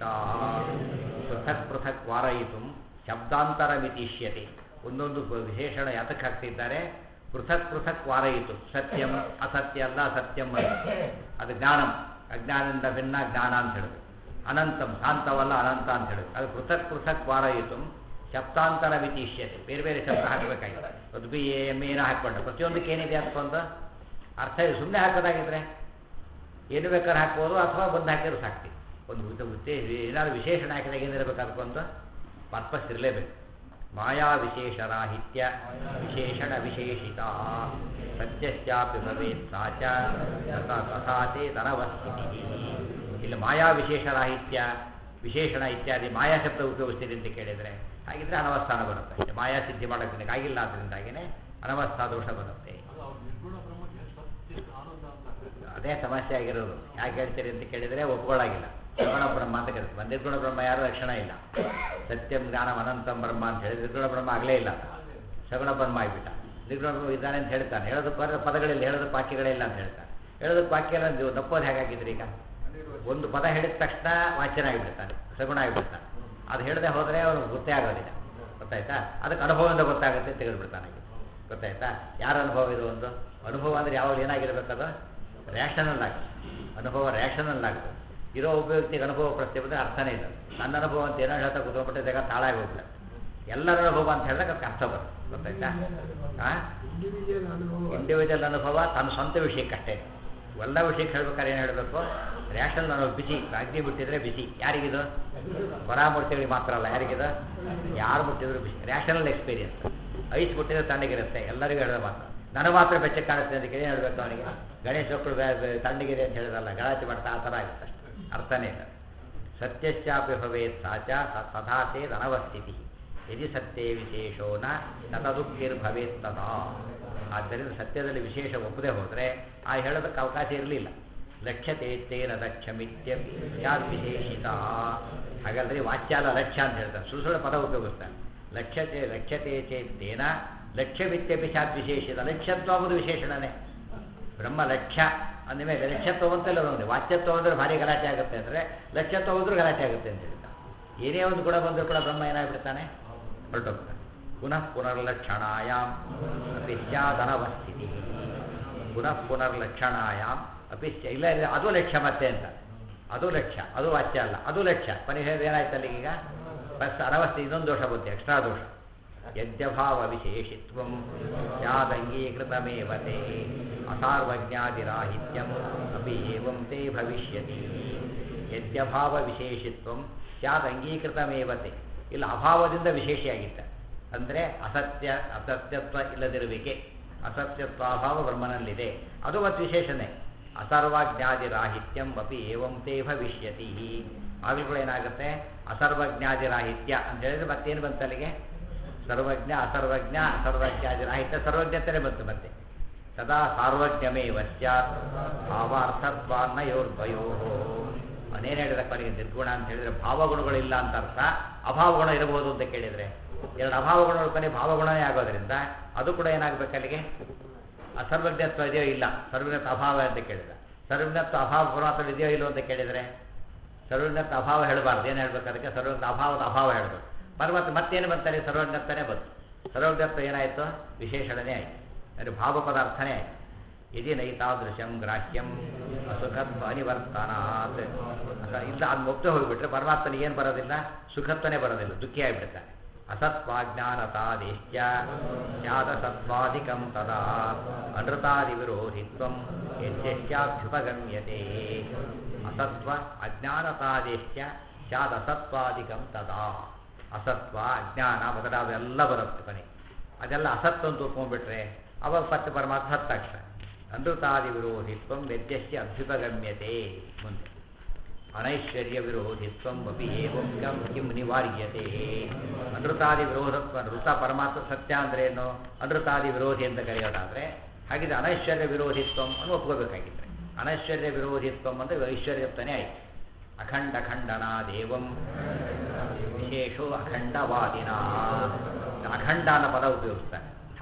ಪೃಥಕ್ ಪೃಥಕ್ ವಾರಯಿತು ಶಬ್ದಾಂತರ ವಿತೀಷ್ಯತೆ ಒಂದೊಂದು ವಿಶೇಷಣ ಯಾತಕ್ಕೆ ಹಾಕ್ತಿದ್ದಾರೆ ಪೃಥಕ್ ಪೃಥಕ್ ವಾರಯಿತು ಸತ್ಯಂ ಅಸತ್ಯ ಅಲ್ಲ ಸತ್ಯಂ ಅಲ್ಲ ಅದು ಜ್ಞಾನಂ ಅಜ್ಞಾನದಿಂದ ಭಿನ್ನ ಜ್ಞಾನ ಅಂತ ಹೇಳೋದು ಅನಂತಂ ಶಾಂತವಲ್ಲ ಅನಂತ ಅಂತ ಹೇಳೋದು ಅದು ಪೃಥಕ್ ಪೃಥಕ್ ವಾರಯಿತು ಶಬ್ದಾಂತರ ವಿತೀಷ್ಯತೆ ಬೇರೆ ಬೇರೆ ಶಬ್ದ ಹಾಕಬೇಕಾಗಿದೆ ಅದು ಬಿ ಎ ಎಮ್ ಏನೋ ಹಾಕ್ಕೊಂಡು ಪ್ರತಿಯೊಂದಕ್ಕೆ ಏನಿದೆ ಅನ್ಕೊಂಡು ಅರ್ಥ ಇದೆ ಸುಮ್ಮನೆ ಹಾಕೋದಾಗಿದ್ರೆ ಏನು ಬೇಕಾದ್ರೆ ಹಾಕ್ಬೋದು ಅಥವಾ ಬಂದು ಹಾಕಿದ್ರು ಸಾಕ್ತಿ ಒಂದು ಉದ್ದ- ಉದ್ದೇಶ ಏನಾದ್ರು ವಿಶೇಷಣ ಹಾಕಿದಾಗ ಏನಿರಬೇಕು ಅನ್ಕೊಂಡು ಪರ್ಪಸ್ ಇರಲೇಬೇಕು ಮಾಯಾ ವಿಶೇಷರಾಹಿತ್ಯ ವಿಶೇಷಣ ವಿಶೇಷಿತ ಸತ್ಯಶ್ಚಾಪಿ ಭವೇತ್ ಸಾ ಚ ತಥಾ ತಥಾತೆ ತನವಸ್ಥಿತಿ ಇಲ್ಲಿ ಮಾಯಾ ವಿಶೇಷರಾಹಿತ್ಯ ವಿಶೇಷಣ ಇತ್ಯಾದಿ ಮಾಯಾ ಶಬ್ದ ಉಪಯೋಗಿಸ್ತೀರಿ ಅಂತ ಕೇಳಿದರೆ ಹಾಗಿದ್ರೆ ಅನವಸ್ಥಾನ ಬರುತ್ತೆ ಅಷ್ಟೇ ಮಾಯಾ ಸಿದ್ಧಿ ಮಾಡೋಕ್ಕೆ ನಿನಗೆ ಆಗಿಲ್ಲ ಅದರಿಂದಾಗಿನೇ ಅನವಸ್ಥಾ ದೋಷ ಬರುತ್ತೆ ನಿರ್ಗುಣ ಬ್ರಹ್ಮಕ್ಕೆ ಸತ್ಯ ಆನಂದ ಅಂತ ಅದೇ ಸಮಸ್ಯೆ ಆಗಿರೋದು ಯಾಕೆ ಹೇಳ್ತೀರಿ ಅಂತ ಕೇಳಿದರೆ ಒಪ್ಕೊಳ್ಳಾಗಿಲ್ಲ ನಿರ್ಗುಣ ಬ್ರಹ್ಮ ಅಂತ ಕರೀತಾರೆ ನಿರ್ಗುಣ ಬ್ರಹ್ಮ ಯಾರು ಲಕ್ಷಣ ಇಲ್ಲ ಸತ್ಯಂ ಜ್ಞಾನಂ ಅನಂತಂ ಬ್ರಹ್ಮ ಅಂತ ಹೇಳಿ ನಿರ್ಗುಣ ಬ್ರಹ್ಮ ಆಗಲೇ ಇಲ್ಲ ಸಗುಣ ಬ್ರಹ್ಮ ಆಗಿಬಿಟ್ಟ ನಿರ್ಗುಣ ಬ್ರಹ್ಮ ಇದ್ದಾನೆ ಅಂತ ಹೇಳ್ತಾನೆ ಹೇಳೋದಕ್ಕೆ ಬರೋ ಪದಗಳಿಲ್ಲ ಹೇಳೋದಕ್ಕೆ ವಾಕ್ಯಗಳಿಲ್ಲ ಅಂತ ಹೇಳ್ತಾನೆ ಹೇಳೋದಕ್ಕೆ ವಾಕ್ಯ ಎಲ್ಲ ನೀವು ತಪ್ಪೋದು ಹೇಗಾಗಿದ್ರಿ ಈಗ ಒಂದು ಪದ ಹೇಳಿದ ತಕ್ಷಣ ವಾಚ್ಯನಾಗಿಬಿಡ್ತಾನೆ ಸಗುಣ ಆಗಿಬಿಡ್ತಾನೆ ಅದು ಹೇಳದೆ ಹೋದರೆ ಅವನು ಗೊತ್ತೇ ಆಗೋದಿಲ್ಲ ಗೊತ್ತಾಯ್ತಾ ಅದಕ್ಕೆ ಅನುಭವದಿಂದ ಗೊತ್ತಾಗುತ್ತೆ ಅಂತ ತೆಗೆದುಬಿಡ್ತಾನೆ ಗೊತ್ತಾಯ್ತಾ ಯಾರ ಅನುಭವ ಇದು ಒಂದು ಅನುಭವ ಅಂದರೆ ಯಾವಾಗ ಏನಾಗಿರ್ಬೇಕದು ರ್ಯಾಷನಲ್ ಆಗಿ ಅನುಭವ ರ್ಯಾಷನಲ್ ಆಗುತ್ತೆ ಇರೋ ಒಬ್ಬ ವ್ಯಕ್ತಿಗೆ ಅನುಭವ ಪ್ರಶ್ನೆ ಬಂದರೆ ಅರ್ಥನೇ ಇಲ್ಲ ನನ್ನ ಅನುಭವ ಅಂತ ಏನೋ ಹೇಳ್ತಾ ಕೂತ್ಕೊಂಡ್ಬಿಟ್ಟು ಜಾಗ ತಾಳಾಗಿ ಹೋಗ್ಬಿಡುತ್ತೆ ಎಲ್ಲರ ಅನುಭವ ಅಂತ ಹೇಳಿದಾಗ ಅದಕ್ಕೆ ಅರ್ಥ ಬರುತ್ತೆ ಗೊತ್ತಾಯ್ತಾ ಹಾಂ ಇಂಡಿವಿಜುವಲ್ ಅನುಭವ ಇಂಡಿವಿಜುವಲ್ ಅನುಭವ ತನ್ನ ಸ್ವಂತ ವಿಷಯಕ್ಕಷ್ಟೇ ಎಲ್ಲ ವಿಷಯಕ್ಕೆ ಹೇಳ್ಬೇಕಾದ್ರೆ ಏನು ಹೇಳಬೇಕು ರ್ಯಾಷನಲ್ ಅನುಭವ ಬಿಸಿ ಅಗ್ನಿ ಬಿಟ್ಟಿದ್ರೆ ಬಿಸಿ ಯಾರಿಗಿದು ಪರಾಮೂರ್ತಿಗಳಿಗೆ ಮಾತ್ರ ಅಲ್ಲ ಯಾರಿಗಿದು ಯಾರು ಮುಟ್ಟಿದ್ರು ಬಿಸಿ ರ್ಯಾಷನಲ್ ಎಕ್ಸ್ಪೀರಿಯನ್ಸ್ ಐಸ್ ಬಿಟ್ಟಿದ್ರೆ ತಣ್ಣಗಿರುತ್ತೆ ಎಲ್ಲರಿಗೂ ಹೇಳೋದು ಮಾತ್ರ ನನಗೆ ಮಾತ್ರ ಬೆಚ್ಚಗೆ ಕಾಣುತ್ತೆ ಅಂತ ಏನು ಹೇಳಬೇಕು ಅವನಿಗೆ ಗಣೇಶ ಮಕ್ಕಳು ಬೆ- ಬೆ- ತಣ್ಣಗಿದೆ ಅಂತ ಹೇಳಿದ್ರಲ್ಲ ಗಲಾಟೆ ಮಾಡ್ತಾ ಆ ಥರ ಆಗುತ್ತೆ ಅಷ್ಟೇ ಅರ್ಥನೇ ಇಲ್ಲ ಸತ್ಯಶ್ಚಾಪಿ ಭವೇತ್ ಸಾಚ ಸ- ತಥಾ ಚೇದ್ ಅನವಸ್ಥಿತಿ ಯದಿ ಸತ್ಯೇ ವಿಶೇಷೋ ನ ತದುಕ್ತಿರ್ಭವೇತ್ ತದಾ ಆದ್ದರಿಂದ ಸತ್ಯದಲ್ಲಿ ವಿಶೇಷ ಒಪ್ಪದೆ ಹೋದರೆ ಆ ಹೇಳೋದಕ್ಕೆ ಅವಕಾಶ ಇರಲಿಲ್ಲ ಲಕ್ಷ್ಯತೆ ತೇನ ಲಕ್ಷ್ಯಮಿತ್ಯ ಸ್ಯಾದ್ ವಿಶೇಷಿತ ಹಾಗಾದ್ರೆ ವಾಚ್ಯಾಲ ಲಕ್ಷ್ಯ ಅಂತ ಹೇಳ್ತಾರೆ ಸುಳ್ಳು ಸುಳ್ಳು ಪದ ಉಪಯೋಗಿಸ್ತಾರೆ ಲಕ್ಷ್ಯತೆ ಲಕ್ಷ್ಯತೆ ಚೇತೇನ ಲಕ್ಷ್ಯಮಿತ್ಯಪಿ ಸ್ಯಾದ್ ವಿಶೇಷಿತ ಲಕ್ಷ್ಯತ್ವ ಅನ್ನೋದು ವಿಶೇಷಣನೇ ಬ್ರಹ್ಮ ಲಕ್ಷ್ಯ ಅಂದಮೇಲೆ ಲಕ್ಷ್ಯತ್ವ ಅಂತಲ್ಲ ಒಂದು ವಾಚ್ಯತ್ವ ಅಂದರೆ ಭಾರಿ ಗಲಾಟೆ ಆಗುತ್ತೆ ಅಂದರೆ ಲಕ್ಷ್ಯತ್ವ ಹೋದ್ರೂ ಗಲಾಟೆ ಆಗುತ್ತೆ ಅಂತ ಹೇಳ್ತಾರೆ ಏನೇ ಒಂದು ಗುಣ ಬಂದರೂ ಕೂಡ ಬ್ರಹ್ಮ ಏನಾಗ್ಬಿಡ್ತಾನೆ ಹೊರಟೋಗ್ತಾನೆ ಪುನಃ ಪುನರ್ಲಕ್ಷಣಾಯಾಮ್ ಅಪಿ ಸ್ಯಾದನವಸ್ಥಿತಿ ಪುನಃ ಪುನರ್ಲಕ್ಷಣಾಯಾಮ್ ಅಪಿ ಸ್ಯ- ಇಲ್ಲ ಇಲ್ಲ ಅದು ಲಕ್ಷ್ಯ ಮತ್ತೆ ಅಂತ ಅದು ಲಕ್ಷ್ಯ ಅದು ವಾಚ್ಯ ಅಲ್ಲ ಅದು ಲಕ್ಷ್ಯ ಕೊನೆಗೆ ಏನಾಯ್ತು ಅಲ್ಲಿಗೀಗ ಬಸ್ ಅನವಸ್ಥೆ ಇನ್ನೊಂದು ದೋಷ ಬಂತು ಎಕ್ಸ್ಟ್ರಾ ದೋಷ ಯದ್ಯಭಾವ ವಿಶೇಷಿತ್ವಂ ಸ್ಯಾದಂಗೀಕೃತಮೇವ ತೇ ಅಸಾರ್ವಜ್ಞಾದಿರಾಹಿತ್ಯಂ ಅಪಿ ಏವಂ ತೇ ಭವಿಷ್ಯತಿ ಯದ್ಯಭಾವ ವಿಶೇಷಿತ್ವಂ ಸ್ಯಾದ್ ಅಂಗೀಕೃತಮೇವ ತೇ ಇಲ್ಲ ಅಭಾವದಿಂದ ವಿಶೇಷಿಯಾಗಿತ್ತ ಅಂದರೆ ಅಸತ್ಯ ಅಸತ್ಯತ್ವ ಇಲ್ಲದಿರುವಿಕೆ ಅಸತ್ಯತ್ವಾಭಾವ ಬ್ರಹ್ಮನಲ್ಲಿದೆ ಅದು ಮತ್ತು ವಿಶೇಷಣೆ ಅಸರ್ವಜ್ಞಾದಿರಾಹಿತ್ಯಂ ಅಪಿ ಏವಂ ತೇ ಭವಿಷ್ಯತಿ ಆಗಲೂ ಕೂಡ ಏನಾಗುತ್ತೆ ಅಸರ್ವಜ್ಞಾದಿರಾಹಿತ್ಯ ಅಂತ ಹೇಳಿದ್ರೆ ಮತ್ತೇನು ಬಂತು ಅಲ್ಲಿಗೆ ಸರ್ವಜ್ಞ ಅಸರ್ವಜ್ಞ ಅಸರ್ವಜ್ಞಾದಿರಾಹಿತ್ಯ ಸರ್ವಜ್ಞತೆನೇ ಬಂತು ಮತ್ತೆ ಸದಾ ಸಾರ್ವಜ್ಞಮೇವ ಸ್ಯಾತ್ ಭಾವಾರ್ಥತ್ವಾನ್ನಯೋರ್ಭಯೋ ಅನೇನು ಹೇಳಿದ ಕೊನೆಗೆ ನಿರ್ಗುಣ ಅಂತ ಹೇಳಿದ್ರೆ ಭಾವಗುಣಗಳಿಲ್ಲ ಅಂತ ಅರ್ಥ ಅಭಾವಗುಣ ಇರಬಹುದು ಅಂತ ಕೇಳಿದರೆ ಎರಡು ಅಭಾವಗುಣಗಳ ಕೊನೆ ಭಾವಗುಣನೇ ಆಗೋದ್ರಿಂದ ಅದು ಕೂಡ ಏನಾಗಬೇಕು ಅಲ್ಲಿಗೆ ಅಸರ್ವಜ್ಞತ್ವ ಇದೆಯೋ ಇಲ್ಲ ಸರ್ವಜ್ಞತ್ವ ಅಭಾವ ಅಂತ ಕೇಳಿದ ಸರ್ವಜ್ಞತ್ವ ಅಭಾವ ಪರಮಾತ್ಮ ಇದೆಯೋ ಇಲ್ಲೋ ಅಂತ ಕೇಳಿದರೆ ಸರ್ವಜ್ಞತ್ವ ಅಭಾವ ಹೇಳಬಾರ್ದು ಏನು ಹೇಳ್ಬೇಕು ಅದಕ್ಕೆ ಸರ್ವಜ್ಞ ಅಭಾವದ ಅಭಾವ ಹೇಳಬೇಕು ಪರಮಾತ್ಮ ಮತ್ತೇನು ಬಂತಾರೆ ಸರ್ವಜ್ಞತ್ವನೇ ಬಂತು ಸರ್ವಜ್ಞತ್ವ ಏನಾಯಿತು ವಿಶೇಷಣನೇ ಆಯಿತು ಅಂದರೆ ಭಾವ ಪದಾರ್ಥನೇ ಆಯಿತು ಯದಿ ನೈತಾದೃಶಂ ಗ್ರಾಹ್ಯಂ ಅಸುಖತ್ವ ಅನಿವರ್ತನಾತ್ ಅಸ- ಇಲ್ಲ ಅದು ಮುಕ್ತ ಹೋಗಿಬಿಟ್ರೆ ಪರಮಾತ್ಮನಿಗೆ ಏನು ಬರೋದಿಲ್ಲ ಸುಖತ್ವನೇ ಬರೋದಿಲ್ಲ ದುಃಖಿ ಆಗಿಬಿಡ್ತಾನೆ ಅಸತ್ವಾಜ್ಞಾನತಾದೇಶ್ಯ ಸ್ಯಾದಸತ್ವಾಧಿಕಂ ತದಾ ಅನೃತಾದಿ ವಿರೋಧಿತ್ವಂ ಯಜ್ಞಾಭ್ಯುಪಗಮ್ಯತೆ ಅಸತ್ವ ಅಜ್ಞಾನತಾದೇಶ್ಯ ಸ್ಯಾದಸತ್ವಾಧಿಕಂ ತದಾ ಅಸತ್ವ ಅಜ್ಞಾನ ಮೊದಲಾದೆಲ್ಲ ಬರುತ್ತೆ ಕೊನೆ ಅದೆಲ್ಲ ಅಸತ್ವ ಅಂತ ಒಪ್ಕೊಂಡ್ಬಿಟ್ರೆ ಅವಾಗ ಮತ್ತೆ ಪರಮಾತ್ಮ ಹತ್ತಾಗ್ತದೆ ಅನೃತಾದಿ ವಿರೋಧಿತ್ವಂ ವ್ಯತ್ಯಸ್ಯ ಅಭ್ಯುಪಗಮ್ಯತೆ ಮುಂದೆ ಅನೈಶ್ವರ್ಯ ವಿರೋಧಿತ್ವಂ ಅಪಿ ಏವಂ ಕಂ ಕಿಂ ನಿವಾರ್ಯತೆ ಅನೃತಾದಿ ವಿರೋಧತ್ವ ನೃತ ಪರಮಾತ್ಮ ಸತ್ಯ ಅಂದ್ರೆ ಏನು ಅನೃತಾದಿ ವಿರೋಧಿ ಅಂತ ಕರೆಯೋದಾದ್ರೆ ಹಾಗಿದ್ರೆ ಅನೈಶ್ವರ್ಯ ವಿರೋಧಿತ್ವಂ ಅನ್ನು ಒಪ್ಕೋಬೇಕಾಗಿದ್ರೆ ಅನೈಶ್ವರ್ಯ ವಿರೋಧಿತ್ವಂ ಅಂದ್ರೆ ಐಶ್ವರ್ಯತ್ವನೇ ಆಯ್ತು ಅಖಂಡ ಖಂಡನ ದೇವಂ ವಿಶೇಷೋ ಅಖಂಡವಾದಿನ ಅಖಂಡ ಅನ್ನೋ ಪದ ಉಪಯೋಗಿಸ್ತಾನೆ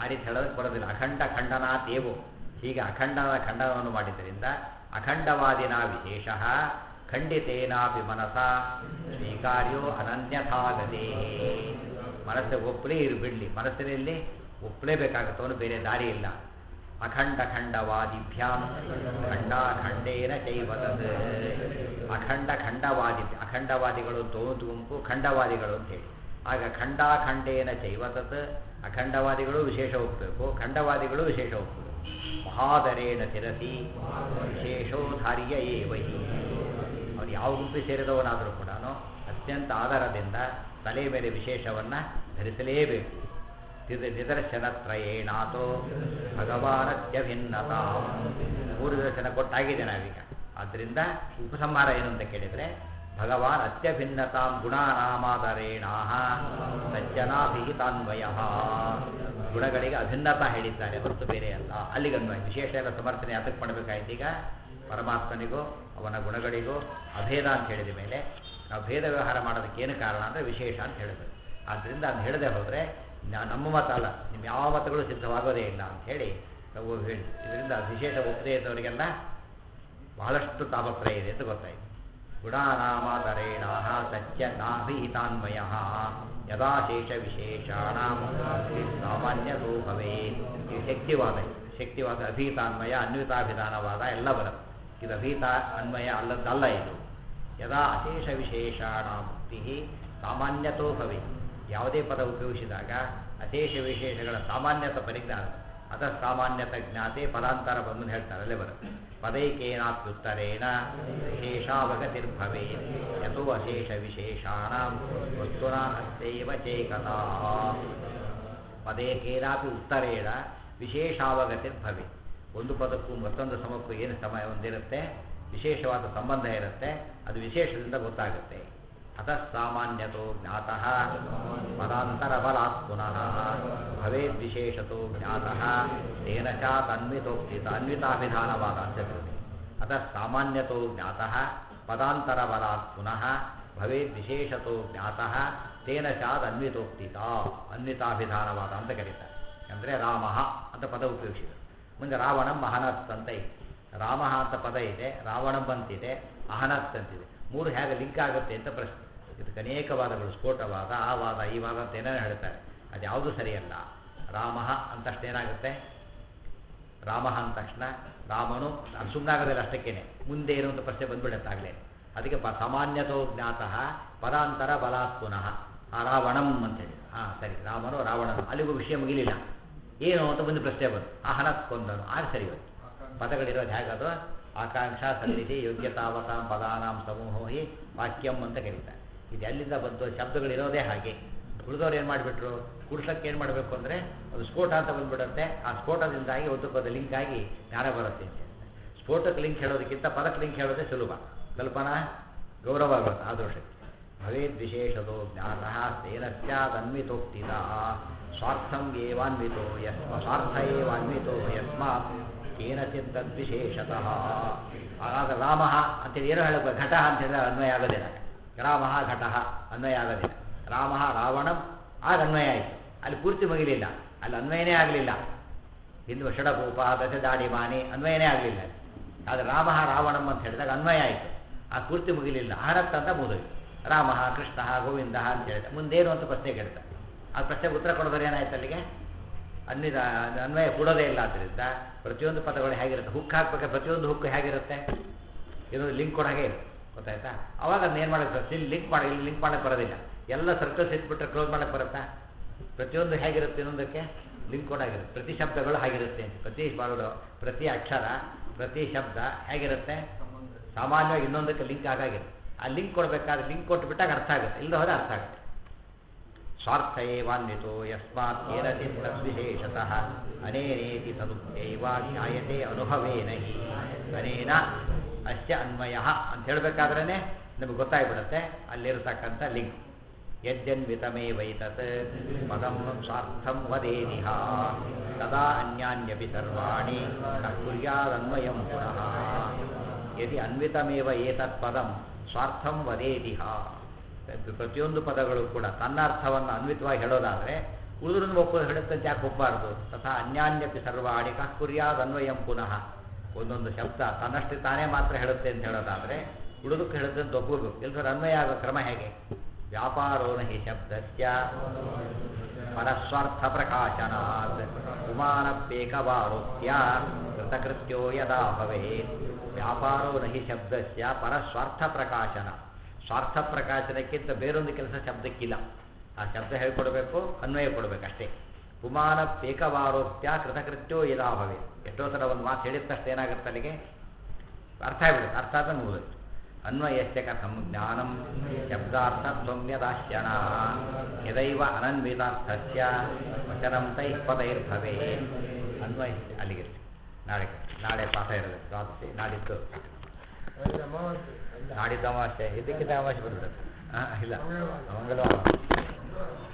ಆ ರೀತಿ ಹೇಳೋದಕ್ಕೆ ಬರೋದಿಲ್ಲ ಅಖಂಡ ಖಂಡನಾಥೇವು ಹೀಗೆ ಅಖಂಡನ ಖಂಡನವನ್ನು ಮಾಡಿದ್ದರಿಂದ ಅಖಂಡವಾದಿನ ವಿಶೇಷ ಖಂಡಿತೇನಾಪಿ ಮನಸ ಸ್ವೀಕಾರ್ಯೋ ಅನನ್ಯಥಾಗದೇ ಮನಸ್ಸು ಒಪ್ಪಲೇ ಇರು ಬಿಡಲಿ ಮನಸ್ಸಿನಲ್ಲಿ ಒಪ್ಪಲೇಬೇಕಾಗುತ್ತೆ ಅವನು ಬೇರೆ ದಾರಿ ಇಲ್ಲ ಅಖಂಡ ಖಂಡವಾದಿಭ್ಯಾಂ ಖಂಡ ಖಂಡೇನ ಚೈವತದ್ ಅಖಂಡ ಖಂಡವಾದಿ ಅಖಂಡವಾದಿಗಳು ಅಂತ ಒಂದು ಗುಂಪು ಖಂಡವಾದಿಗಳು ಅಂತ ಹೇಳಿ ಆಗ ಖಂಡ ಖಂಡೇನ ಚೈವತತ್ ಅಖಂಡವಾದಿಗಳು ವಿಶೇಷ ಒಪ್ಪಬೇಕು ಖಂಡವಾದಿಗಳು ವಿಶೇಷ ಒಪ್ಪಬೇಕು ಮಹಾದರೇಣ ತಿರಸಿ ವಿಶೇಷೋಧಾರ್ಯ ಏವಹಿ ಅವನು ಯಾವ ಗುಂಪಿಗೆ ಸೇರಿದವನಾದರೂ ಕೂಡ ಅತ್ಯಂತ ಆಧಾರದಿಂದ ತಲೆ ಮೇಲೆ ವಿಶೇಷವನ್ನು ಧರಿಸಲೇಬೇಕು ತಿದ ನಿದರ್ಶನತ್ರಯೇನಾಥೋ ಭಗವಾನತ್ಯಭಿನ್ನತಾ ಮೂರು ದರ್ಶನ ಕೊಟ್ಟಾಗಿದೆ ನಾವೀಗ ಆದ್ದರಿಂದ ಉಪಸಂಹಾರ ಏನು ಅಂತ ಕೇಳಿದರೆ ಭಗವಾನ್ ಅತ್ಯಭಿನ್ನತಾಂ ಗುಣಾನಾಮಾದರೇಣಾಹ ಸಜ್ಜನಾಭಿಹಿತಾನ್ವಯ ಗುಣಗಳಿಗೆ ಅಭಿನ್ನತ ಹೇಳಿದ್ದಾರೆ ಹೊರತು ಬೇರೆ ಅಲ್ಲ ಅಲ್ಲಿಗೆ ಅನ್ವಯ ವಿಶೇಷ ಎಲ್ಲ ಸಮರ್ಥನೆ ಅದಕ್ಕೆ ಮಾಡಬೇಕಾಯ್ತು ಈಗ ಪರಮಾತ್ಮನಿಗೂ ಅವನ ಗುಣಗಳಿಗೂ ಅಭೇದ ಅಂತ ಹೇಳಿದ ಮೇಲೆ ನಾವು ಭೇದ ವ್ಯವಹಾರ ಮಾಡೋದಕ್ಕೆ ಏನು ಕಾರಣ ಅಂದರೆ ವಿಶೇಷ ಅಂತ ಹೇಳಿದ್ರು ಆದ್ದರಿಂದ ಅದು ಹೇಳದೆ ಹೋದರೆ ನಮ್ಮ ಮತ ಅಲ್ಲ ನಿಮ್ಮ ಯಾವ ಮತಗಳು ಸಿದ್ಧವಾಗೋದೇ ಇಲ್ಲ ಅಂತ ಹೇಳಿ ನಾವು ಹೇಳಿ ಇದರಿಂದ ವಿಶೇಷ ಒಪ್ಪದೇ ಇದ್ದವರಿಗೆಲ್ಲ ಬಹಳಷ್ಟು ತಾಪತ್ರಯ ಇದೆ ಅಂತ ಗೊತ್ತಾಯಿತು ಗುಣಾನಾಮಾದರೇಣ ಸತ್ಯ ನಾಭಿಹಿತಾನ್ವಯ ಯದಾಶೇಷ ವಿಶೇಷಾಣ ಸಾಮಾನ್ಯತೋ ಭವೇತ್ ಇದು ಶಕ್ತಿವಾದ ಇದು. ಶಕ್ತಿವಾದ ಅಭೀತಾನ್ವಯ ಅನ್ವಿತಾಭಿಧಾನವಾದ ಎಲ್ಲ ಬರುತ್ತೆ ಇದು ಅಭೀತ ಅನ್ವಯ ಅಲ್ಲದ್ದಲ್ಲ ಇದು ಯದಾ ಅಶೇಷ ವಿಶೇಷಾಣ ಮುಕ್ತಿ ಸಾಮಾನ್ಯತೋ ಭವೇತ್ ಯಾವುದೇ ಪದ ಉಪಯೋಗಿಸಿದಾಗ ಅಶೇಷ ವಿಶೇಷಗಳ ಸಾಮಾನ್ಯತ ಪರಿಜ್ಞಾನ ಅದ ಸಾಮಾನ್ಯತ ಜ್ಞಾತೆ ಪದಾಂತರ ಬಂದು ಹೇಳ್ತಾರೆ ಅಲ್ಲೇ ಬರುತ್ತೆ ಪದೈಕೇನಾತ್ಯುತ್ತರೇಣ ವಿಶೇಷಾವಗತಿರ್ಭವೇ ಯಥೋ ಅಶೇಷ ವಿಶೇಷಾಣ ವಸ್ತುನ ಅಸ್ಯೈವ ಚೇಕತಾ ಪದೇಕೇನಾಪಿ ಉತ್ತರೇಣ ವಿಶೇಷಾವಗತಿರ್ಭವೆ ಒಂದು ಪದಕ್ಕೂ ಮತ್ತೊಂದು ಸಮಕ್ಕೂ ಏನು ಸಮಯ ಹೊಂದಿರುತ್ತೆ ವಿಶೇಷವಾದ ಸಂಬಂಧ ಇರುತ್ತೆ ಅದು ವಿಶೇಷದಿಂದ ಗೊತ್ತಾಗುತ್ತೆ ಅತಃ ಸಾಮಾನ್ಯತೋ ಜ್ಞಾತಃ ಪದಾಂತರ ಬಲಾತ್ ಪುನಃ ಭವೇದ್ ವಿಶೇಷತೋ ಜ್ಞಾತಃ ತೇನ ಚ ತನ್ವಿತೋಕ್ತಿತ ಅನ್ವಿತಾಭಿಧಾನವಾದ ಅಂತ ತಿಳಿದೆ ಅತಃ ಸಾಮಾನ್ಯತೋ ಜ್ಞಾತಃ ಪದಾಂತರ ಬಲಾತ್ ಪುನಃ ಭವೇದ್ ವಿಶೇಷತೋ ಜ್ಞಾತಃ ತೇನ ಚಾದ್ ಅನ್ವಿತೋಕ್ತಿತ ಅನ್ವಿತಾಭಿಧಾನವಾದ ಅಂತ ಕರೀತಾರೆ ಅಂದರೆ ರಾಮ ಅಂತ ಪದ ಉಪಯೋಗಿಸಿದರು ಮುಂದೆ ರಾವಣಂ ಅಹನತ್ ಅಂತ ಇದೆ ರಾಮ ಅಂತ ಪದ ಇದೆ ರಾವಣಂ ಅಂತಿದೆ ಅಹನತ್ ಅಂತಿದೆ ಮೂರು ಹೇಗೆ ಲಿಂಕ್ ಆಗುತ್ತೆ ಅಂತ ಪ್ರಶ್ನೆ ಇದಕ್ಕೆ ಅನೇಕ ವಾದಗಳು ಸ್ಫೋಟವಾದ ಆ ವಾದ ಈ ವಾದ ಅಂತ ಏನೇನು ಹೇಳ್ತಾರೆ ಅದು ಯಾವುದೂ ಸರಿಯಲ್ಲ ರಾಮ ಅಂತಷ್ಟು ಏನಾಗುತ್ತೆ ರಾಮ ಅಂದ ತಕ್ಷಣ ರಾಮನು ಅದು ಸುಮ್ಮನಾಗೋದಿಲ್ಲ ಅಷ್ಟಕ್ಕೇನೆ ಮುಂದೆ ಏನು ಅಂತ ಪ್ರಶ್ನೆ ಬಂದ್ಬಿಡುತ್ತೆ ಆಗಲೇ ಅದಕ್ಕೆ ಪ ಸಾಮಾನ್ಯತೋ ಜ್ಞಾತಃ ಪದಾಂತರ ಬಲಾತ್ ಪುನಃ ಆ ರಾವಣಂ ಅಂತೇಳಿ ಹಾಂ ಸರಿ ರಾಮನು ರಾವಣನು ಅಲ್ಲಿಗೂ ವಿಷಯ ಮುಗಿಲಿಲ್ಲ ಏನು ಅಂತ ಒಂದು ಪ್ರಶ್ನೆ ಬಂತು ಆ ಹಣತ್ ಕೊಂದನು ಆಗ ಸರಿ ಹೋಯ್ತು ಪದಗಳಿರೋದು ಹೇಗದು ಆಕಾಂಕ್ಷಾ ಸಲ್ಲಿಸಿ ಯೋಗ್ಯತಾವತಾಂ ಪದಾನಾಂ ಸಮೂಹೋ ಹಿ ವಾಕ್ಯಂ ಅಂತ ಕರೀತಾರೆ ಇದು ಎಲ್ಲಿಂದ ಬಂತು ಶಬ್ದಗಳಿರೋದೇ ಹಾಗೆ ಉಳಿದವ್ರು ಏನು ಮಾಡಿಬಿಟ್ರು ಕುಡ್ಸಕ್ಕೆ ಏನು ಮಾಡಬೇಕು ಅಂದರೆ ಅದು ಸ್ಫೋಟ ಅಂತ ಬಂದ್ಬಿಡುತ್ತೆ ಆ ಸ್ಫೋಟದಿಂದಾಗಿ ಒಂದಕ್ಕೊಂದು ಲಿಂಕ್ ಆಗಿ ಜ್ಞಾನ ಬರುತ್ತೆ ಅಂತ ಹೇಳ್ತಾರೆ ಸ್ಫೋಟಕ್ಕೆ ಲಿಂಕ್ ಹೇಳೋದಕ್ಕಿಂತ ಪದಕ್ಕೆ ಲಿಂಕ್ ಹೇಳೋದೇ ಸುಲಭ ಕಲ್ಪನಾ ಗೌರವ ಬರುತ್ತೆ ಆ ದೋಷಕ್ಕೆ ಭವೇದ್ ವಿಶೇಷತೋ ಜ್ಞಾನಃ ತೇನ ಸ್ಯಾದನ್ವಿತೋಕ್ತಿದ ಸ್ವಾರ್ಥಂ ಏವಾನ್ವಿತೋ ಯಸ್ಮ ಸ್ವಾರ್ಥ ಏವಾನ್ವಿತೋ ಯಸ್ಮಾತ್ ಕೇನಚಿತ್ ತದ್ವಿಶೇಷತಃ ಆಗ ರಾಮ ಅಂತೇಳಿ ಏನೋ ಹೇಳಬೇಕು ಘಟ ಅಂತ ಹೇಳಿದ್ರೆ ಅನ್ವಯ ಆಗೋದಿಲ್ಲ ರಾಮ ಘಟ ಅನ್ವಯ ಆಗೋದಿಲ್ಲ ರಾಮ ರಾವಣಂ ಆಗ ಅನ್ವಯ ಆಯಿತು ಅಲ್ಲಿ ಪೂರ್ತಿ ಮುಗಿಲಿಲ್ಲ ಅಲ್ಲಿ ಅನ್ವಯನೇ ಆಗಲಿಲ್ಲ ಹಿಂದೂ ಷಡಭೂಪ ದಶ ದಾಡಿ ಮಾನಿ ಅನ್ವಯನೇ ಆಗಲಿಲ್ಲ ಆದರೆ ರಾಮ ರಾವಣಂ ಅಂತ ಹೇಳಿದಾಗ ಅನ್ವಯ ಆಯಿತು ಆ ಪೂರ್ತಿ ಮುಗಿಲಿಲ್ಲ ಆರತ್ ಅಂತ ಮುಗಿದೋಯ್ತು ರಾಮ ಕೃಷ್ಣ ಗೋವಿಂದ ಅಂತ ಹೇಳಿದ ಮುಂದೇನು ಅಂತ ಪ್ರಶ್ನೆ ಕೇಳ್ತಾರೆ ಆ ಪ್ರಶ್ನೆಗೆ ಉತ್ತರ ಕೊಡೋದ್ರೆ ಏನಾಯ್ತು ಅಲ್ಲಿಗೆ ಅನ್ವಿದ ಅನ್ವಯ ಕೊಡೋದೇ ಇಲ್ಲ ಆದ್ದರಿಂದ ಪ್ರತಿಯೊಂದು ಪದಗಳು ಹೇಗಿರುತ್ತೆ ಹುಕ್ ಹಾಕ್ಬೇಕಾದ್ರೆ ಪ್ರತಿಯೊಂದು ಹುಕ್ಕು ಹೇಗಿರುತ್ತೆ ಇನ್ನೊಂದು ಲಿಂಕ್ ಕೊಡೋ ಹಾಗೆ ಇರುತ್ತೆ ಗೊತ್ತಾಯ್ತಾ ಅವಾಗ ಅದನ್ನ ಏನು ಮಾಡೋಕ್ಕೆ ಇಲ್ಲಿ ಲಿಂಕ್ ಮಾಡಿ ಇಲ್ಲಿ ಲಿಂಕ್ ಮಾಡೋಕ್ಕೆ ಬರೋದಿಲ್ಲ ಎಲ್ಲ ಸರ್ಕಲ್ಸ್ ಇಟ್ಬಿಟ್ರೆ ಕ್ಲೋಸ್ ಮಾಡೋಕ್ಕೆ ಬರುತ್ತಾ ಪ್ರತಿಯೊಂದು ಹೇಗಿರುತ್ತೆ ಇನ್ನೊಂದಕ್ಕೆ ಲಿಂಕ್ ಕೊಡಾಗಿರುತ್ತೆ ಪ್ರತಿ ಶಬ್ದಗಳು ಹಾಗಿರುತ್ತೆ ಪ್ರತಿ ಮಾಡೋದು ಪ್ರತಿ ಅಕ್ಷರ ಪ್ರತಿ ಶಬ್ದ ಹೇಗಿರುತ್ತೆ ಸಾಮಾನ್ಯವಾಗಿ ಇನ್ನೊಂದಕ್ಕೆ ಲಿಂಕ್ ಆಗಾಗಿರುತ್ತೆ ಆ ಲಿಂಕ್ ಕೊಡಬೇಕಾದ್ರೆ ಲಿಂಕ್ ಕೊಟ್ಟುಬಿಟ್ಟಾಗ ಅರ್ಥ ಆಗುತ್ತೆ ಇಲ್ಲ ಹೋದ್ರೆ ಅರ್ಥ ಆಗುತ್ತೆ ಸ್ವಾರ್ಥ ಏವಾನ್ವಿತೋ ಯಸ್ಮಾತ್ ಕೇನಚಿತ್ ತದ್ವಿಶೇಷತಃ ಅನೇನೇತಿ ತದುಕ್ತೈವ ಜ್ಞಾಯತೆ ಅನುಭವೇನ ಹಿ ಅನೇನ ಅಶ್ಚ ಅನ್ವಯ ಅಂತ ಹೇಳಬೇಕಾದ್ರೇ ನಮಗೆ ಗೊತ್ತಾಗ್ಬಿಡುತ್ತೆ ಅಲ್ಲಿರತಕ್ಕಂಥ ಲಿಂಕ್ ಯದ್ಯನ್ವಿತಮೇ ವೈತತ್ ಪದಂ ಸ್ವಾರ್ಥಂ ವದೇದಿಹ ತದಾ ಅನ್ಯಾನ್ಯಪಿ ಸರ್ವಾಣಿ ನ ಕುರ್ಯಾದನ್ವಯಂ ಪುನಃ ಯದಿ ಅನ್ವಿತಮೇವ ಏತತ್ ಪದಂ ಸ್ವಾರ್ಥಂ ವದೇದಿಹ ಪ್ರತಿಯೊಂದು ಪದಗಳು ಕೂಡ ತನ್ನ ಅರ್ಥವನ್ನು ಅನ್ವಿತವಾಗಿ ಹೇಳೋದಾದರೆ ಉಳಿದ್ರನ್ನು ಒಪ್ಪೋದು ಹೇಳುತ್ತಂತೆ ಯಾಕೆ ಒಪ್ಪಬಾರ್ದು ತಥಾ ಅನ್ಯಾನ್ಯಪಿ ಸರ್ವಾಣಿ ಕಃ ಕುರ್ಯಾದ್ ಅನ್ವಯಂ ಪುನಃ ಒಂದೊಂದು ಶಬ್ದ ತನ್ನಷ್ಟು ತಾನೇ ಮಾತ್ರ ಹೇಳುತ್ತೆ ಅಂತ ಹೇಳೋದಾದರೆ ಉಳಿದಕ್ಕೆ ಹೇಳುತ್ತೆ ಅಂತ ಒಪ್ಪಬೇಕು ಇಲ್ಲದ್ರೆ ಅನ್ವಯ ಆಗೋ ಕ್ರಮ ಹೇಗೆ ವ್ಯಾಪಾರೋ ನ ಹಿ ಶಬ್ದಸ್ಯ ಪರಸ್ವಾರ್ಥ ಪ್ರಕಾಶನಾತ್ ಉಮಾನಪ್ಪೇಕವಾರೋಪ್ಯ ಕೃತಕೃತ್ಯೋ ಯದಾ ಭವೇತ್ ವ್ಯಾಪಾರೋ ನ ಹಿ ಶಬ್ದಸ್ಯ ಪರಸ್ವಾರ್ಥ ಪ್ರಕಾಶನ ಸ್ವಾರ್ಥ ಪ್ರಕಾಶನಕ್ಕಿಂತ ಬೇರೊಂದು ಕೆಲಸ ಶಬ್ದಕ್ಕಿಲ್ಲ ಆ ಶಬ್ದ ಹೇಳ್ಕೊಡ್ಬೇಕು ಅನ್ವಯ ಕೊಡಬೇಕಷ್ಟೇ ಪುಮಾನಪ್ಪೇಕವಾರೋಪ್ಯ ಕೃತಕೃತ್ಯೋ ಯದಾ ಭವೇತ್ ಎಷ್ಟೋ ಸಲ ಒಂದು ಮಾತು ಹೇಳಿದ ತಕ್ಷಣ ಏನಾಗುತ್ತೆ ಅಲ್ಲಿಗೆ ಅರ್ಥ ಆಗ್ಬಿಡುತ್ತೆ ಅರ್ಥ ಆದ ಮುಗಿದೋಯ್ತು ಅನ್ವಯಸ್ಯ ಕಥಂ ಜ್ಞಾನಂ ಶಬ್ದಾರ್ಥ ತ್ವಮ್ಯದಾಶ್ಯಣ ಯದೈವ ಅನನ್ವಿತಾರ್ಥಸ್ಯ ವಚನಂ ತೈಃ ಪದೈರ್ಭವೇ ಅನ್ವಯ ಅಲ್ಲಿಗೆ ನಾಳೆ ನಾಳೆ ಪಾಠ ಇರೋದು ದ್ವಾದಶಿ ನಾಡಿದ್ದು ಅಲ್ಲಿ ಅಮಾವಾಸ್ಯೆ ಅಲ್ಲ. ನಾಡಿದ್ದು ಅಮಾವಾಸ್ಯೆ ಇದಕ್ಕಿಂತ ಅಮಾವಾಸ್ಯೆ ಬರ್ತದೆ ಹಾಂ ಇಲ್ಲ ಮಂಗಳವಾರ